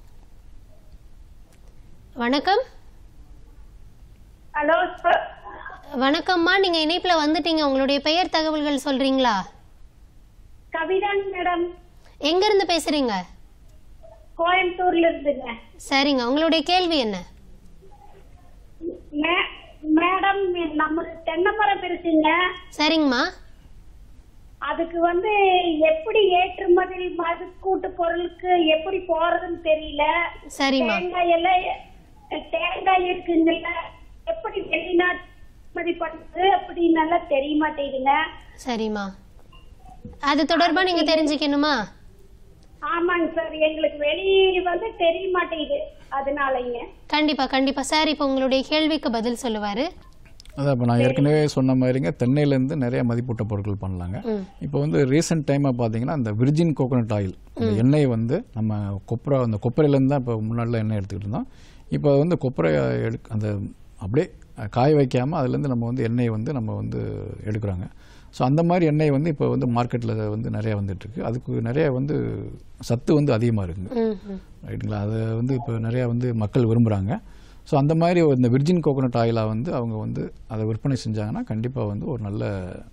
வணக்கம் ஹலோ சார் வணக்கம்மா நீங்க இணைப்புல வந்துட்டீங்க உங்களுடைய பெயர் தகவல்கள் சொல்றீங்களா கவிதான் மேடம் எங்க இருந்து பேசுறீங்க கோயம்புத்தூர்ல இருந்துங்க சரிங்க உங்களுடைய கேள்வி என்ன மே- மேடம் நமக்கு தென்னை மரம் இருக்குங்க சரிங்கம்மா அதுக்கு வந்து எப்படி ஏற்றுமதி மதுக்கூட்டு பொருளுக்கு எப்படி போறதுன்னு தெரியல சரிம்மா தேங்காய் எல்லாம் தேங்காய் இருக்குங்கல்ல எப்படி வெளிநாட்டு ஏற்றுமதி பண்றது அப்படின்னு எல்லாம் தெரிய மாட்டேங்குதுங்க சரிம்மா அது தொடர்பா நீங்க தெரிஞ்சுக்கணுமா ஆமாங்க சார் எங்களுக்கு வெளியே வந்து தெரிய மாட்டேங்குது அதனாலங்க கண்டிப்பா கண்டிப்பா சார் இப்போ உங்களுடைய கேள்விக்கு பதில் சொல்லுவாரு அதான் இப்போ நான் ஏற்கனவே சொன்ன மாதிரிங்க தென்னையிலேருந்து நிறைய மதிப்பூட்ட பொருட்கள் பண்ணலாங்க இப்போ வந்து ரீசெண்ட் டைமாக பார்த்தீங்கன்னா அந்த விர்ஜின் கோகோனட் ஆயில் அந்த எண்ணெய் வந்து நம்ம கொப்பரை அந்த கொப்பரையிலேருந்து தான் இப்போ முன்னாடிலாம் எண்ணெய் எடுத்துக்கிட்டு இருந்தோம் இப்போ அது வந்து கொப்பரை எடு அந்த அப்படியே காய வைக்காமல் அதுலேருந்து நம்ம வந்து எண்ணெய் வந்து நம்ம வந்து எடுக்கிறாங்க ஸோ அந்த மாதிரி எண்ணெய் வந்து இப்போ வந்து மார்க்கெட்டில் வந்து நிறைய வந்துட்டுருக்கு அதுக்கு நிறைய வந்து சத்து வந்து அதிகமாக இருக்குங்க ம் ம் ரைட்டுங்களா அதை வந்து இப்போ நிறையா வந்து மக்கள் விரும்புகிறாங்க ஸோ அந்த மாதிரி ஒரு இந்த விர்ஜின் கோகோனட் ஆயிலாக வந்து அவங்க வந்து அதை விற்பனை செஞ்சாங்கன்னா கண்டிப்பாக வந்து ஒரு நல்ல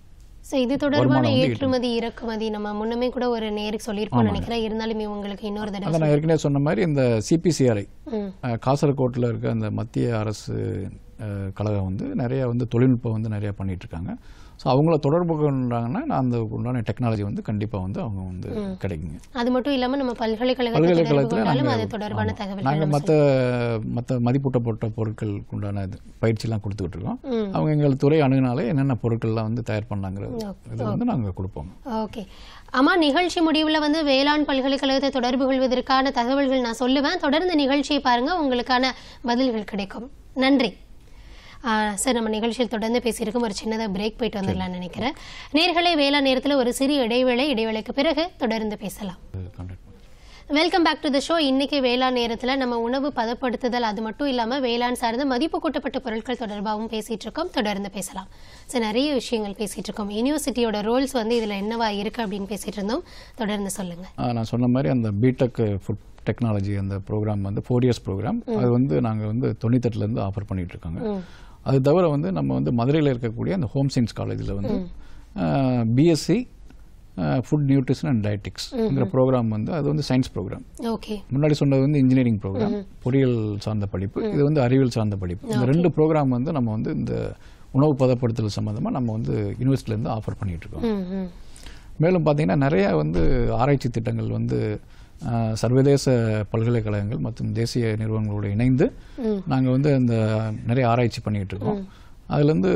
ஸோ இது தொடர்பான வருமானம் வந்து ஏற்றுமதி இறக்குமதி நம்ம முன்னமே கூட ஒரு நேருக்கு சொல்லியிருப்போம் நினைக்கிறேன் இருந்தாலும் உங்களுக்கு இன்னொரு தடவை அதை நான் ஏற்கனவே சொன்ன மாதிரி இந்த சிபிசிஆர்ஐ ம். காசர்கோட்டில் இருக்க அந்த மத்திய அரசு அஹ், கழகம் வந்து நிறைய வந்து தொழில்நுட்பம் வந்து நிறைய பண்ணிட்டு இருக்காங்க ஸோ அவங்கள தொடர்பு கொண்டாங்கன்னா நான் அந்த உண்டான டெக்னாலஜி வந்து கண்டிப்பாக வந்து அவங்க வந்து கிடைக்குங்க அது மட்டும் இல்லாம நம்ம பல்கலைக்கழகத்தில் பல்கலைக்கழகத்தில் அது நாங்கள் தொடர்பான தகவல்கள் நாங்கள் நம்ம மற்ற மற்ற மதிப்பூட்டப்பட்ட பொருட்களுக்கு உண்டான இது பயிற்சிலாம் கொடுத்துக்கிட்டு இருக்கோம் அவங்க எங்கள் துறை அணுகுனாலே என்னென்ன பொருட்கள்லாம் வந்து தயார் பண்ணாங்கிறது இதை வந்து நாங்கள் கொடுப்போம் ஓகே அம்மா நிகழ்ச்சி முடிவுல வந்து வேளாண் பல்கலைக்கழகத்தை தொடர்பு கொள்வதற்கான தகவல்கள் நான் சொல்லுவேன் தொடர்ந்து நிகழ்ச்சியை பாருங்க உங்களுக்கான பதில்கள் கிடைக்கும் நன்றி ஆ, சார் நம்ம நிகழ்ச்சியில் தொடர்ந்து பேசியிருக்கோம் ஒரு சின்னதாக பிரேக் போயிட்டு வந்துடலாம்னு நினைக்கிறேன் நேர்களே வேளாண் நேரத்தில் ஒரு சிறிய இடைவேளை இடைவேளைக்கு பிறகு தொடர்ந்து பேசலாம் contact welcome back to the show இன்னைக்கு வேளாண் நேரத்தில் நம்ம உணவு பதப்படுத்துதல் அது மட்டும் இல்லாமல் வேளாண் சார்ந்த மதிப்பு கூட்டப்பட்ட பொருட்கள் தொடர்பாகவும் பேசிட்டு இருக்கோம் தொடர்ந்து பேசலாம் சார் நிறைய விஷயங்கள் பேசிட்டு இருக்கோம் யூனிவர்சிட்டியோட ரோல்ஸ் வந்து இதில் என்னவா இருக்கு அப்படின்னு பேசிட்டு இருந்தோம் தொடர்ந்து சொல்லுங்க ஆ, நான் சொன்ன மாதிரி அந்த பிடெக் ஃபுட் டெக்னாலஜி அந்த ப்ரோக்ராம் வந்து ஃபோர் இயர்ஸ் ப்ரோக்ராம் அது வந்து நாங்கள் வந்து தொண்ணூத்தெட்டுலேருந்து ஆஃபர் பண்ணிட்டு இருக்காங்க அது தவிர வந்து நம்ம வந்து மதுரையில் இருக்கக்கூடிய அந்த ஹோம் சயின்ஸ் காலேஜில் வந்து பிஎஸ்சி ஃபுட் நியூட்ரிஷன் அண்ட் டயட்டிக்ஸ்ங்கிற ப்ரோக்ராம் வந்து அது வந்து சயின்ஸ் ப்ரோக்ராம் ஓகே முன்னாடி சொன்னது வந்து இன்ஜினியரிங் ப்ரோக்ராம் பொறியியல் சார்ந்த படிப்பு இது வந்து அறிவியல் சார்ந்த படிப்பு இந்த ரெண்டு ப்ரோக்ராம் வந்து நம்ம வந்து இந்த உணவு பதப்படுத்தல் சம்மந்தமாக நம்ம வந்து யூனிவர்சிட்டிலேருந்து ஆஃபர் பண்ணிட்டு இருக்கோம் ம் ம் மேலும் பார்த்தீங்கன்னா நிறைய வந்து ஆராய்ச்சி திட்டங்கள் வந்து அஹ், சர்வதேச பல்கலைக்கழகங்கள் மற்றும் தேசிய நிறுவனங்களோடு இணைந்து நாங்கள் வந்து இந்த நிறைய ஆராய்ச்சி பண்ணிட்டு இருக்கோம் அதுலேருந்து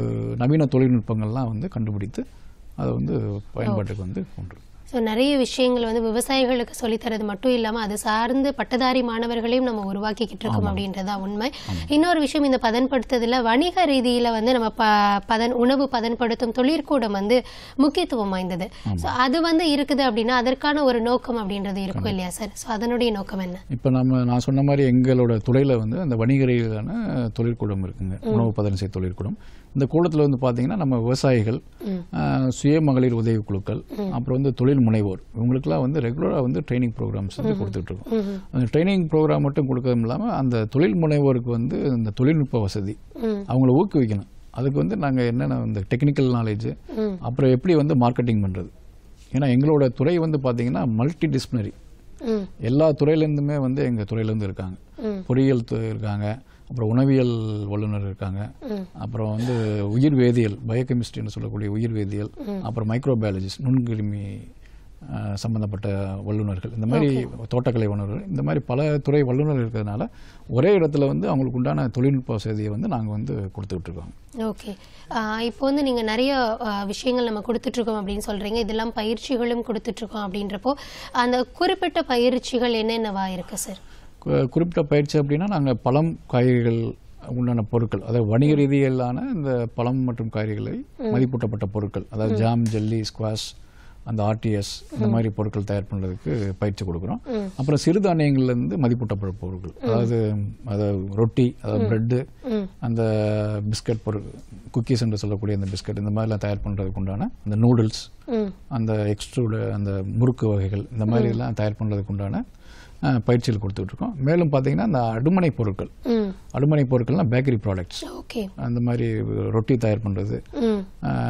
நவீன தொழில்நுட்பங்கள்லாம் வந்து கண்டுபிடித்து அதை வந்து பயன்பாட்டுக்கு வந்து கொண்டு ஸோ நிறைய விஷயங்கள் வந்து விவசாயிகளுக்கு சொல்லித்தரது மட்டும் இல்லாமல் அது சார்ந்து பட்டதாரி மாணவர்களையும் நம்ம உருவாக்கிக்கிட்டு இருக்கோம் அப்படின்றதா உண்மை இன்னொரு விஷயம் இந்த பதன்படுத்துறதுல வணிக ரீதியில வந்து நம்ம ப பதன் உணவு பதன்படுத்தும் தொழிற்கூடம் வந்து முக்கியத்துவம் வாய்ந்தது ஸோ அது வந்து இருக்குது அப்படின்னா அதற்கான ஒரு நோக்கம் அப்படின்றது இருக்கும் இல்லையா சார் ஸோ அதனுடைய நோக்கம் என்ன இப்போ நம்ம நான் சொன்ன மாதிரி எங்களோட துறையில் வந்து அந்த வணிக ரீதியிலான தொழிற்கூடம் இருக்குங்க உணவு பதன செய்ய தொழிற்கூடம் இந்த கூடத்தில் வந்து பார்த்தீங்கன்னா நம்ம விவசாயிகள் அஹ், சுய மகளிர் உதவி குழுக்கள் அப்புறம் வந்து தொழில் முனைவோர் இவங்களுக்குலாம் வந்து ரெகுலராக வந்து ட்ரைனிங் ப்ரோக்ராம்ஸ் வந்து கொடுத்துட்டு இருக்கோம் அந்த ட்ரைனிங் ப்ரோக்ராம் மட்டும் கொடுக்கறதும் இல்லாமல் அந்த தொழில் முனைவோருக்கு வந்து இந்த தொழில்நுட்ப வசதி அவங்கள ஊக்குவிக்கணும் அதுக்கு வந்து நாங்கள் என்னென்ன இந்த டெக்னிக்கல் நாலேஜ் அப்புறம் எப்படி வந்து மார்க்கெட்டிங் பண்ணுறது ஏன்னா எங்களோட துறை வந்து பார்த்தீங்கன்னா மல்டி டிஸ்பிளினரி ம் எல்லா துறையிலேருந்துமே வந்து எங்கள் துறையிலேருந்து இருக்காங்க பொறியியல் து- இருக்காங்க அப்புறம் உணவியல் வல்லுநர் இருக்காங்க அப்புறம் வந்து உயிர் வேதியியல் பயோகெமிஸ்ட்ரின்னு சொல்லக்கூடிய உயிர் வேதியியல் அப்புறம் மைக்ரோபயாலஜிஸ்ட் நுண்கிருமி அஹ், சம்பந்தப்பட்ட வல்லுநர்கள் இந்த மாதிரி தோட்டக்கலை வல்லுநர்கள் இந்த மாதிரி பல துறை வல்லுநர் இருக்கிறதுனால ஒரே இடத்துல வந்து அவங்களுக்கு உண்டான தொழில்நுட்ப வசதியை வந்து நாங்கள் வந்து கொடுத்துக்கிட்டு இருக்கோம் ஓகே இப்போ வந்து நீங்கள் நிறைய ஆஹ், விஷயங்கள் நம்ம கொடுத்துட்ருக்கோம் அப்படின்னு சொல்கிறீங்க இதெல்லாம் பயிற்சிகளும் கொடுத்துட்ருக்கோம் அப்படின்றப்போ அந்த குறிப்பிட்ட பயிற்சிகள் என்னென்னவா இருக்கு சார் கு- குறிப்பிட்ட பயிற்சி அப்படின்னா நாங்கள் பழம் காய்கறிகள் உண்டான பொருட்கள் அதாவது வணிக ரீதியிலான இந்த பழம் மற்றும் காய்கறிகளை மதிப்பூட்டப்பட்ட பொருட்கள் அதாவது ஜாம் ஜெல்லி ஸ்குவாஷ் அந்த ஆர்டிஎஸ் இந்த மாதிரி பொருட்கள் தயார் பண்ணுறதுக்கு பயிற்சி கொடுக்குறோம் அப்புறம் சிறுதானியங்கள்ல இருந்து மதிப்பூட்டப்பட்ட பொருட்கள் அதாவது அதாவது ரொட்டி அதாவது பிரெட்டு அந்த பிஸ்கட் பொருள் குக்கீஸ் என்று சொல்லக்கூடிய அந்த பிஸ்கட் இந்த மாதிரிலாம் தயார் பண்ணுறதுக்கு உண்டான அந்த நூடுல்ஸ் அந்த எக்ஸ்ட்ரூடு அந்த முறுக்கு வகைகள் இந்த மாதிரி எல்லாம் தயார் பண்ணுறதுக்கு உண்டான அஹ், பயிற்சிகள் கொடுத்துட்டு இருக்கோம் மேலும் பார்த்தீங்கன்னா அந்த அடுமனை பொருட்கள் ம் அடுமனை பொருட்கள்னா பேக்கரி ப்ராடக்ட்ஸ் ஓகே அந்த மாதிரி ரொட்டி தயார் பண்ணுறது ம்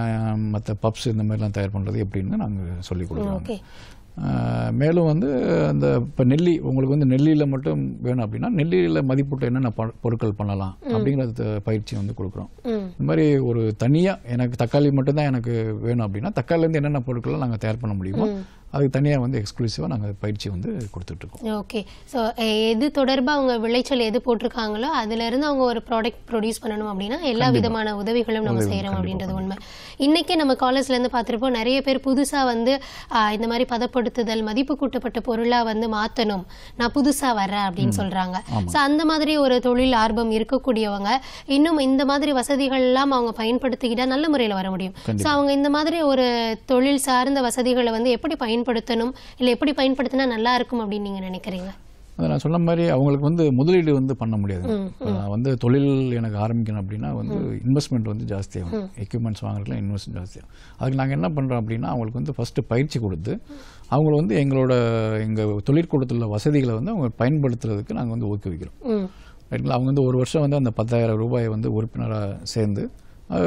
மற்ற பப்ஸ் இந்த மாதிரிலாம் தயார் பண்ணுறது எப்படின்னு நாங்கள் சொல்லி கொடுக்குறோம் ஓகே ஆஹ் மேலும் வந்து அந்த இப்போ நெல்லி உங்களுக்கு வந்து நெல்லியில் மட்டும் வேணும் அப்படின்னா நெல்லியில் மதிப்பூட்ட என்னென்ன ப- பொருட்கள் பண்ணலாம் அப்படிங்கிறது பயிற்சி வந்து கொடுக்குறோம் ம் இந்த மாதிரி ஒரு தனியாக எனக்கு தக்காளி மட்டும்தான் எனக்கு வேணும் அப்படின்னா தக்காளிலேருந்து என்னென்ன பொருட்களை நாங்கள் தயார் பண்ண முடியுமோ அதுக்கு தனியாக வந்து எக்ஸ்க்ளூசிவாக நாங்கள் பயிற்சி வந்து கொடுத்துட்ருக்கோம் ஓகே ஸோ எது தொடர்பாக அவங்க விளைச்சல் எது போட்டிருக்காங்களோ அதுலேருந்து அவங்க ஒரு ப்ராடக்ட் ப்ரொடியூஸ் பண்ணணும் அப்படின்னா எல்லா விதமான உதவிகளும் நம்ம செய்கிறோம் அப்படின்றது உண்மை இன்றைக்கி நம்ம காலேஜ்லேருந்து பார்த்துருப்போம் நிறைய பேர் புதுசாக வந்து ஆ, இந்த மாதிரி பதப்படுத்துதல் மதிப்பு கூட்டப்பட்ட பொருளாக வந்து மாற்றணும் நான் புதுசாக வரேன் அப்படின்னு சொல்கிறாங்க ஸோ அந்த மாதிரி ஒரு தொழில் ஆர்வம் இருக்கக்கூடியவங்க இன்னும் இந்த மாதிரி வசதிகள் எல்லாம் அவங்க பயன்படுத்திக்கிட்டா நல்ல முறையில் வர முடியும் ஸோ அவங்க இந்த மாதிரி ஒரு தொழில் சார்ந்த வசதிகளை வந்து எப்படி பயன்படுத்தணும் இல்லை எப்படி பயன்படுத்தினா நல்லா இருக்கும் அப்படின்னு நீங்கள் நினைக்கிறீங்க அதை நான் சொன்ன மாதிரி அவங்களுக்கு வந்து முதலீடு வந்து பண்ண முடியாது இப்போ நான் வந்து தொழில் எனக்கு ஆரம்பிக்கணும் அப்படின்னா வந்து இன்வெஸ்ட்மெண்ட் வந்து ஜாஸ்தியாகும் எக்யூப்மெண்ட்ஸ் வாங்குறதுலாம் இன்வெஸ்ட் ஜாஸ்தியாகும் அதுக்கு நாங்கள் என்ன பண்ணுறோம் அப்படின்னா அவங்களுக்கு வந்து ஃபஸ்ட்டு பயிற்சி கொடுத்து அவங்கள வந்து எங்களோட எங்கள் தொழிற்கூடத்தில் உள்ள வசதிகளை வந்து அவங்க பயன்படுத்துறதுக்கு நாங்கள் வந்து ஊக்குவிக்கிறோம் ம் ரைட்டுங்களா அவங்க வந்து ஒரு வருஷம் வந்து அந்த பத்தாயிரம் ரூபாயை வந்து உறுப்பினராக சேர்ந்து அது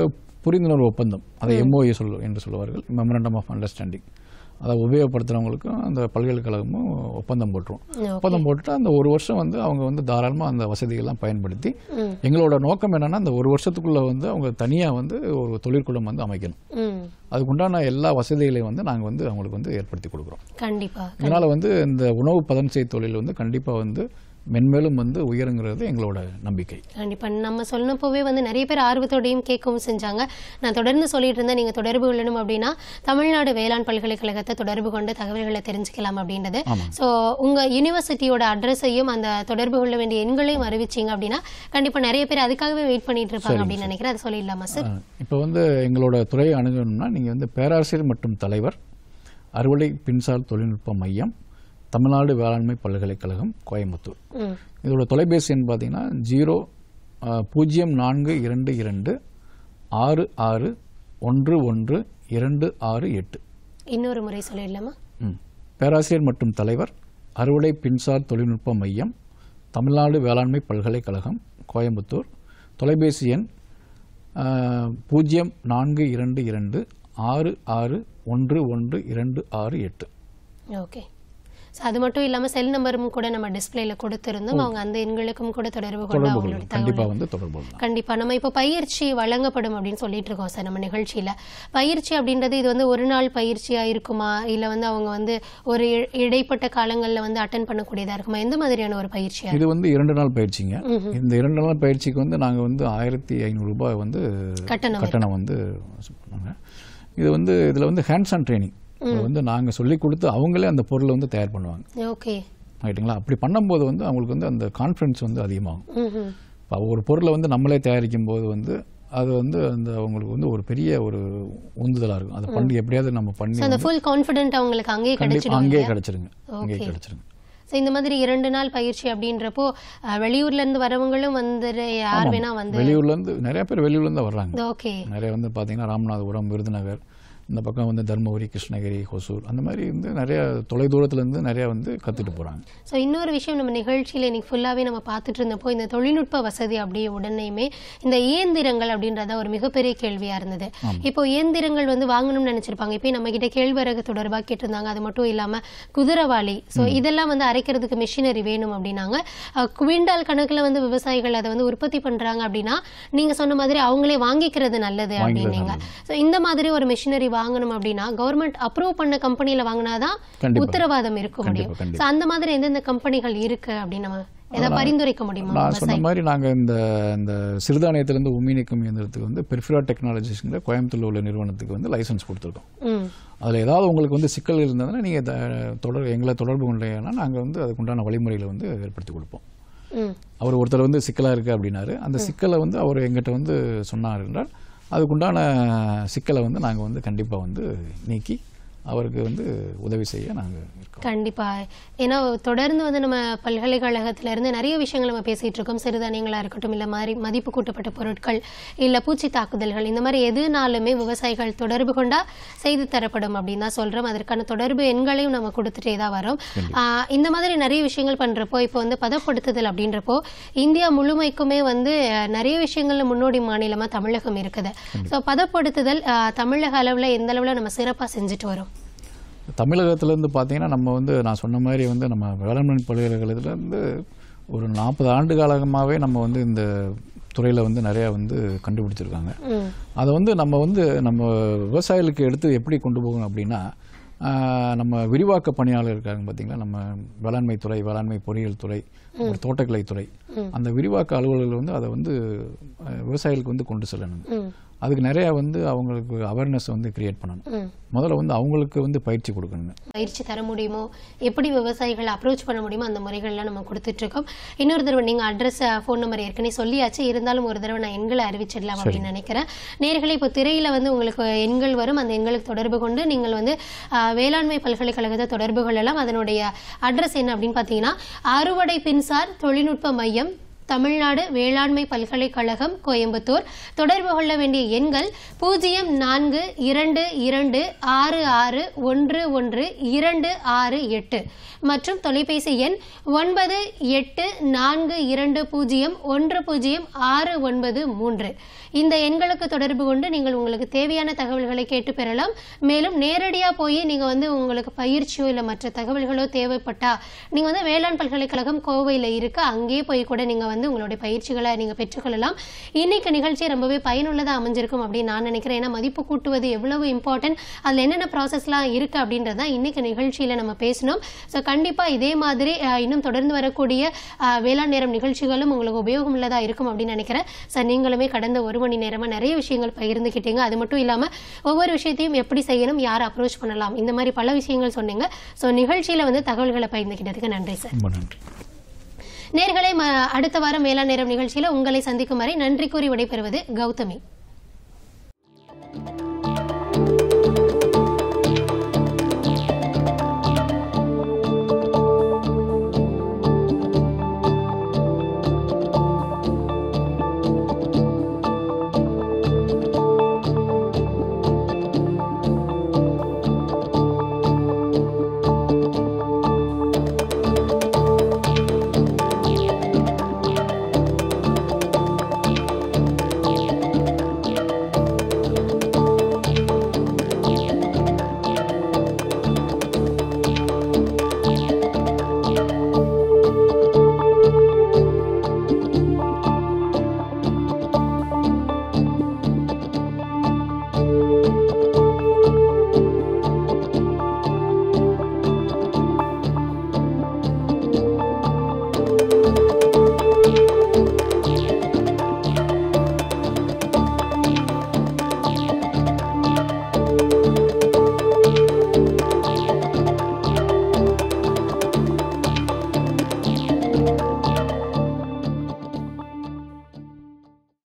புரிந்துணர்வு ஒப்பந்தம் அதை எம்ஓஏ சொல்லு என்று சொல்லுவார்கள் மெமரண்டம் ஆஃப் அண்டர்ஸ்டாண்டிங் அதை உபயோகப்படுத்துறவங்களுக்கும் அந்த பல்கலைக்கழகமும் ஒப்பந்தம் போட்டுரும் ஒப்பந்தம் போட்டுட்டு அந்த ஒரு வருஷம் வந்து அவங்க வந்து தாராளமாக அந்த வசதிகள்லாம் பயன்படுத்தி எங்களோட நோக்கம் என்னன்னா அந்த ஒரு வருஷத்துக்குள்ள வந்து அவங்க தனியாக வந்து ஒரு தொழிற்குளம் வந்து அமைக்கணும் ம் அதுக்குண்டான எல்லா வசதிகளையும் வந்து நாங்கள் வந்து அவங்களுக்கு வந்து ஏற்படுத்தி கொடுக்குறோம் கண்டிப்பா இதனால வந்து இந்த உணவு பதன்செய் தொழில் வந்து கண்டிப்பாக வந்து மென்மேலும் வந்து உயருங்கிறது எங்களோட நம்பிக்கை கண்டிப்பா நம்ம சொன்னப்போவே வந்து நிறைய பேர் ஆர்வத்தோடையும் கேட்கவும் செஞ்சாங்க நான் தொடர்ந்து சொல்லிட்டு இருந்தேன் நீங்க தொடர்பு கொள்ளணும் அப்படின்னா தமிழ்நாடு வேளாண் பல்கலைக்கழகத்தை தொடர்பு கொண்டு தகவல்களை தெரிஞ்சுக்கலாம் அப்படின்றது ஸோ உங்க யூனிவர்சிட்டியோட அட்ரஸையும் அந்த தொடர்பு கொள்ள வேண்டிய எண்களையும் அறிவிச்சீங்க அப்படின்னா கண்டிப்பா நிறைய பேர் அதுக்காகவே வெயிட் பண்ணிட்டு இருப்பாங்க அப்படின்னு நினைக்கிறேன் அதை சொல்லிடலாமா சார் இப்போ வந்து எங்களோட துறையை அணுகணும்னா நீங்கள் வந்து பேராசிரியர் மற்றும் தலைவர் அறுவடை பின்சார் தொழில்நுட்ப மையம் தமிழ்நாடு வேளாண்மை பல்கலைக்கழகம் கோயம்புத்தூர் ம் இதோட தொலைபேசி எண் பார்த்தீங்கன்னா ஜீரோ பூஜ்ஜியம் நான்கு இரண்டு இரண்டு ஆறு ஆறு ஒன்று ஒன்று இரண்டு ஆறு எட்டு இன்னொரு முறை சொல்லிடலாமா ம். பேராசிரியர் மற்றும் தலைவர் அறுவடை பின்சார் தொழில்நுட்ப மையம் தமிழ்நாடு வேளாண்மை பல்கலைக்கழகம் கோயம்புத்தூர் தொலைபேசி எண் ஆ, பூஜ்ஜியம் நான்கு இரண்டு இரண்டு ஆறு ஆறு ஒன்று ஒன்று இரண்டு ஆறு எட்டு ஓகே ஸோ அது மட்டும் இல்லாம செல் நம்பரும் கூட நம்ம டிஸ்பிளேல கொடுத்திருந்தோம் அவங்க அந்த எண்களுக்கும் கூட தொடர்பு கொண்டு தொடர்பு அவங்களுடைய கொள்ளலாம் தகவல் கண்டிப்பாக வந்து தொடர்பு கொள்ளலாம் கண்டிப்பா நம்ம இப்போ பயிற்சி வழங்கப்படும் அப்படின்னு சொல்லிட்டு இருக்கோம் சார் நம்ம நிகழ்ச்சியில பயிற்சி அப்படின்றது இது வந்து ஒரு நாள் பயிற்சியா இருக்குமா இல்ல வந்து அவங்க வந்து ஒரு இ- இடைப்பட்ட காலங்கள்ல வந்து அட்டன் பண்ணக்கூடியதா இருக்குமா எந்த மாதிரியான ஒரு பயிற்சியா இது வந்து இரண்டு நாள் பயிற்சிங்க இந்த இரண்டு நாள் பயிற்சிக்கு வந்து நாங்கள் வந்து ஆயிரத்தி ஐநூறு ரூபாய் வந்து கட்டணம் கட்டணம் வந்து பண்ணாங்க இது வந்து இதில் வந்து ஹேண்ட்ஸ் ஆன் ட்ரைனிங் வந்து நாங்கள் சொல்லி கொடுத்து அவங்களே அந்த பொருளை வந்து தயார் பண்ணுவாங்க ஓகே ரைட்டுங்களா அப்படி பண்ணும்போது வந்து அவங்களுக்கு வந்து அந்த கான்ஃபிடன்ஸ் வந்து அதிகமாகும் ம் இப்போ ஒரு பொருளை வந்து நம்மளே தயாரிக்கும் போது வந்து அது வந்து அந்த அவங்களுக்கு வந்து ஒரு பெரிய ஒரு உந்துதலாக இருக்கும் அதை பண்ணி எப்படியாவது நம்ம பண்ணி ஸோ அந்த ஃபுல் கான்ஃபிடென்ட் அவங்களுக்கு அங்கேயே கண்டிப்பாக கிடைச்சிடும் அங்கேயே கிடச்சிருங்க அங்கேயே Okay. கிடச்சிருங்க ஸோ இந்த மாதிரி இரண்டு நாள் பயிற்சி அப்படின்றப்போ அஹ், வெளியூர்ல இருந்து வரவங்களும் வந்து யார் வேணா வந்து வெளியூர்லேருந்து நிறைய பேர் வெளியூர்லேருந்து வர்றாங்க ஓகே நிறைய வந்து பார்த்தீங்கன்னா ராமநாதபுரம் விருதுநகர் இந்த பக்கம் வந்து தருமபுரி கிருஷ்ணகிரி ஹொசூர் அந்த மாதிரி வந்து நிறைய தொலைதூரத்துலேருந்து நிறைய வந்து கற்றுட்டு போகிறாங்க ஸோ இன்னொரு விஷயம் நம்ம நிகழ்ச்சியில் இன்னைக்கு ஃபுல்லாகவே நம்ம பார்த்துட்டு இருந்தப்போ இந்த தொழில்நுட்ப வசதி அப்படியே உடனேயுமே இந்த இயந்திரங்கள் அப்படின்றத ஒரு மிகப்பெரிய கேள்வியாக இருந்தது இப்போ இயந்திரங்கள் வந்து வாங்கணும்னு நினச்சிருப்பாங்க இப்போ நம்ம கிட்ட கேழ்வரகு தொடர்பாக கேட்டிருந்தாங்க அது மட்டும் இல்லாமல் குதிரவாளி ஸோ இதெல்லாம் வந்து அரைக்கிறதுக்கு மிஷினரி வேணும் அப்படின்னாங்க அஹ், குவிண்டால் கணக்கில் வந்து விவசாயிகள் அதை வந்து உற்பத்தி பண்ணுறாங்க அப்படின்னா நீங்கள் சொன்ன மாதிரி அவங்களே வாங்கிக்கிறது நல்லது அப்படின்னீங்க ஸோ இந்த மாதிரி ஒரு மிஷினரி வாங்கணும் அப்படின்னா கவர்மெண்ட் அப்ரூவ் பண்ண கம்பெனியில் வாங்கினாதான் கண்டிப்பா. உத்தரவாதம் இருக்க முடியும் கண்டிப்பா, கண்டிப்பா. So, அந்த மாதிரி எந்தெந்த கம்பெனிகள் இருக்கு அப்படின்னு நம்ம ஏதாவது பரிந்துரைக்க முடியுமா நான் சொன்ன விவசாயி மாதிரி நாங்கள் இந்த இந்த சிறுதானியத்திலேருந்து உமி நீக்கம் இயந்திரத்துக்கு வந்து பெர்ஃபிரா டெக்னாலஜிஸ்ங்கிற கோயம்புத்தூர்ல உள்ள நிறுவனத்துக்கு வந்து லைசன்ஸ் கொடுத்துருக்கோம் ம் அதில் ஏதாவது உங்களுக்கு வந்து சிக்கல் இருந்ததுன்னா நீங்கள் தொடர் எங்களை தொடர்பு கொண்டீங்கன்னா நாங்கள் வந்து அதுக்குண்டான வழிமுறைகளை வந்து ஏற்படுத்தி கொடுப்போம் ம் அவர் ஒருத்தர் வந்து சிக்கலாக இருக்குது அப்படின்னாரு அந்த சிக்கலை வந்து அவர் எங்கிட்ட வந்து சொன்னார் என்றால் அதுக்குண்டான சிக்கலை வந்து நாங்கள் வந்து கண்டிப்பாக வந்து நீக்கி அவருக்கு வந்து உதவி செய்ய நாங்கள் இருக்கோம் கண்டிப்பா ஏன்னா தொடர்ந்து வந்து நம்ம பல்கலைக்கழகத்துல இருந்து நிறைய விஷயங்கள் நம்ம பேசிட்டு இருக்கோம் சிறுதானியங்களா இருக்கட்டும் இல்ல மாதிரி மதிப்பு கூட்டப்பட்ட பொருட்கள் இல்ல பூச்சி தாக்குதல்கள் இந்த மாதிரி எதுனாலுமே விவசாயிகள் தொடர்பு கொண்டா செய்து தரப்படும் அப்படின்னு தான் சொல்றோம் அதற்கான தொடர்பு எண்களையும் நம்ம கொடுத்துட்டே தான் வரோம் ஆஹ் இந்த மாதிரி நிறைய விஷயங்கள் பண்றப்போ இப்போ வந்து பதப்படுத்துதல் அப்படின்றப்போ இந்தியா முழுமைக்குமே வந்து அஹ், நிறைய விஷயங்கள்ல முன்னோடி மாநிலமா தமிழகம் இருக்குது ஸோ பதப்படுத்துதல் ஆஹ், தமிழக அளவுல எந்த அளவுல நம்ம சிறப்பா செஞ்சுட்டு வரோம் தமிழகத்திலேருந்து பார்த்தீங்கன்னா நம்ம வந்து நான் சொன்ன மாதிரி வந்து நம்ம வேளாண்மை பல்கலைக்கழகத்துலேருந்து ஒரு நாற்பது ஆண்டு காலமாகவே நம்ம வந்து இந்த துறையில் வந்து நிறையா வந்து கண்டுபிடிச்சிருக்காங்க ம் அதை வந்து நம்ம வந்து நம்ம விவசாயிகளுக்கு எடுத்து எப்படி கொண்டு போகணும் அப்படின்னா ஆஹ், நம்ம விரிவாக்க பணியாளர் இருக்காங்க பார்த்தீங்களா நம்ம வேளாண்மை துறை வேளாண்மை பொறியியல் துறை ஒரு தோட்டக்கலை துறை அந்த விரிவாக்க அலுவலர்கள் வந்து அதை வந்து அஹ், விவசாயிகளுக்கு வந்து கொண்டு செல்லணும் ம் அதுக்கு நிறைய வந்து அவங்களுக்கு அவேர்னஸ் வந்து கிரியேட் பண்ணணும் ம் முதல்ல வந்து அவங்களுக்கு வந்து பயிற்சி கொடுக்கணும் பயிற்சி தர முடியுமோ எப்படி விவசாயிகளை அப்ரோச் பண்ண முடியுமோ அந்த முறைகள்லாம் நம்ம கொடுத்துட்டு இருக்கோம் இன்னொரு தடவை நீங்கள் அட்ரஸ் ஃபோன் நம்பர் ஏற்கனவே சொல்லியாச்சு இருந்தாலும் ஒரு தடவை நான் எண்களை அறிவிச்சிடலாம் அப்படின்னு நினைக்கிறேன் நேர்களை இப்போ திரையில வந்து உங்களுக்கு எண்கள் வரும் அந்த எண்களுக்கு தொடர்பு கொண்டு நீங்கள் வந்து ஆஹ், வேளாண்மை பல்கலைக்கழகத்தை தொடர்பு கொள்ளலாம் அதனுடைய அட்ரஸ் என்ன அப்படின்னு பார்த்தீங்கன்னா அறுவடை பின்சார் தொழில்நுட்ப மையம் தமிழ்நாடு வேளாண்மை பல்கலைக்கழகம் கோயம்புத்தூர் தொடர்பு கொள்ள வேண்டிய எண்கள் பூஜ்ஜியம் நான்கு இரண்டு இரண்டு ஆறு ஆறு ஒன்று ஒன்று இரண்டு ஆறு எட்டு மற்றும் தொலைபேசி எண் ஒன்பது எட்டு நான்கு இரண்டு பூஜ்ஜியம் ஒன்று பூஜ்ஜியம் ஆறு ஒன்பது மூன்று இந்த எண்களுக்கு தொடர்பு கொண்டு நீங்கள் உங்களுக்கு தேவையான தகவல்களை கேட்டு பெறலாம் மேலும் நேரடியாக போய் நீங்கள் வந்து உங்களுக்கு பயிற்சியோ இல்லை மற்ற தகவல்களோ தேவைப்பட்டா நீங்கள் வந்து வேளாண் பல்கலைக்கழகம் கோவையில் இருக்கு அங்கேயே போய் கூட நீங்கள் வந்து உங்களுடைய பயிற்சிகளை நீங்கள் பெற்றுக்கொள்ளலாம் இன்னைக்கு நிகழ்ச்சி ரொம்பவே பயனுள்ளதாக அமைஞ்சிருக்கும் அப்படின்னு நான் நினைக்கிறேன் ஏன்னா மதிப்பு கூட்டுவது எவ்வளவு இம்பார்ட்டன்ட் அதில் என்னென்ன ப்ராசஸ்லாம் இருக்கு அப்படின்றது தான் இன்னைக்கு நிகழ்ச்சியில் நம்ம பேசணும் ஸோ கண்டிப்பாக இதே மாதிரி அஹ், இன்னும் தொடர்ந்து வரக்கூடிய அஹ், வேளாண் நேரம் நிகழ்ச்சிகளும் உங்களுக்கு உபயோகமுள்ளதாக இருக்கும் அப்படின்னு நினைக்கிறேன் சார் நீங்களுமே கடந்த ஒரு மணி நேரமாக நிறைய விஷயங்கள் பகிர்ந்துக்கிட்டீங்க அது மட்டும் இல்லாமல் ஒவ்வொரு விஷயத்தையும் எப்படி செய்யணும் யாரை அப்ரோச் பண்ணலாம் இந்த மாதிரி பல விஷயங்கள் சொன்னீங்க ஸோ நிகழ்ச்சியில் வந்து தகவல்களை பகிர்ந்துக்கிட்டதுக்கு நன்றி சார் ரொம்ப நன்றி நேர்களை ம- அடுத்த வாரம் வேளாண் நேரம் நிகழ்ச்சியில் உங்களை சந்திக்கும் வரை நன்றி கூறி விடைபெறுவது கௌதமி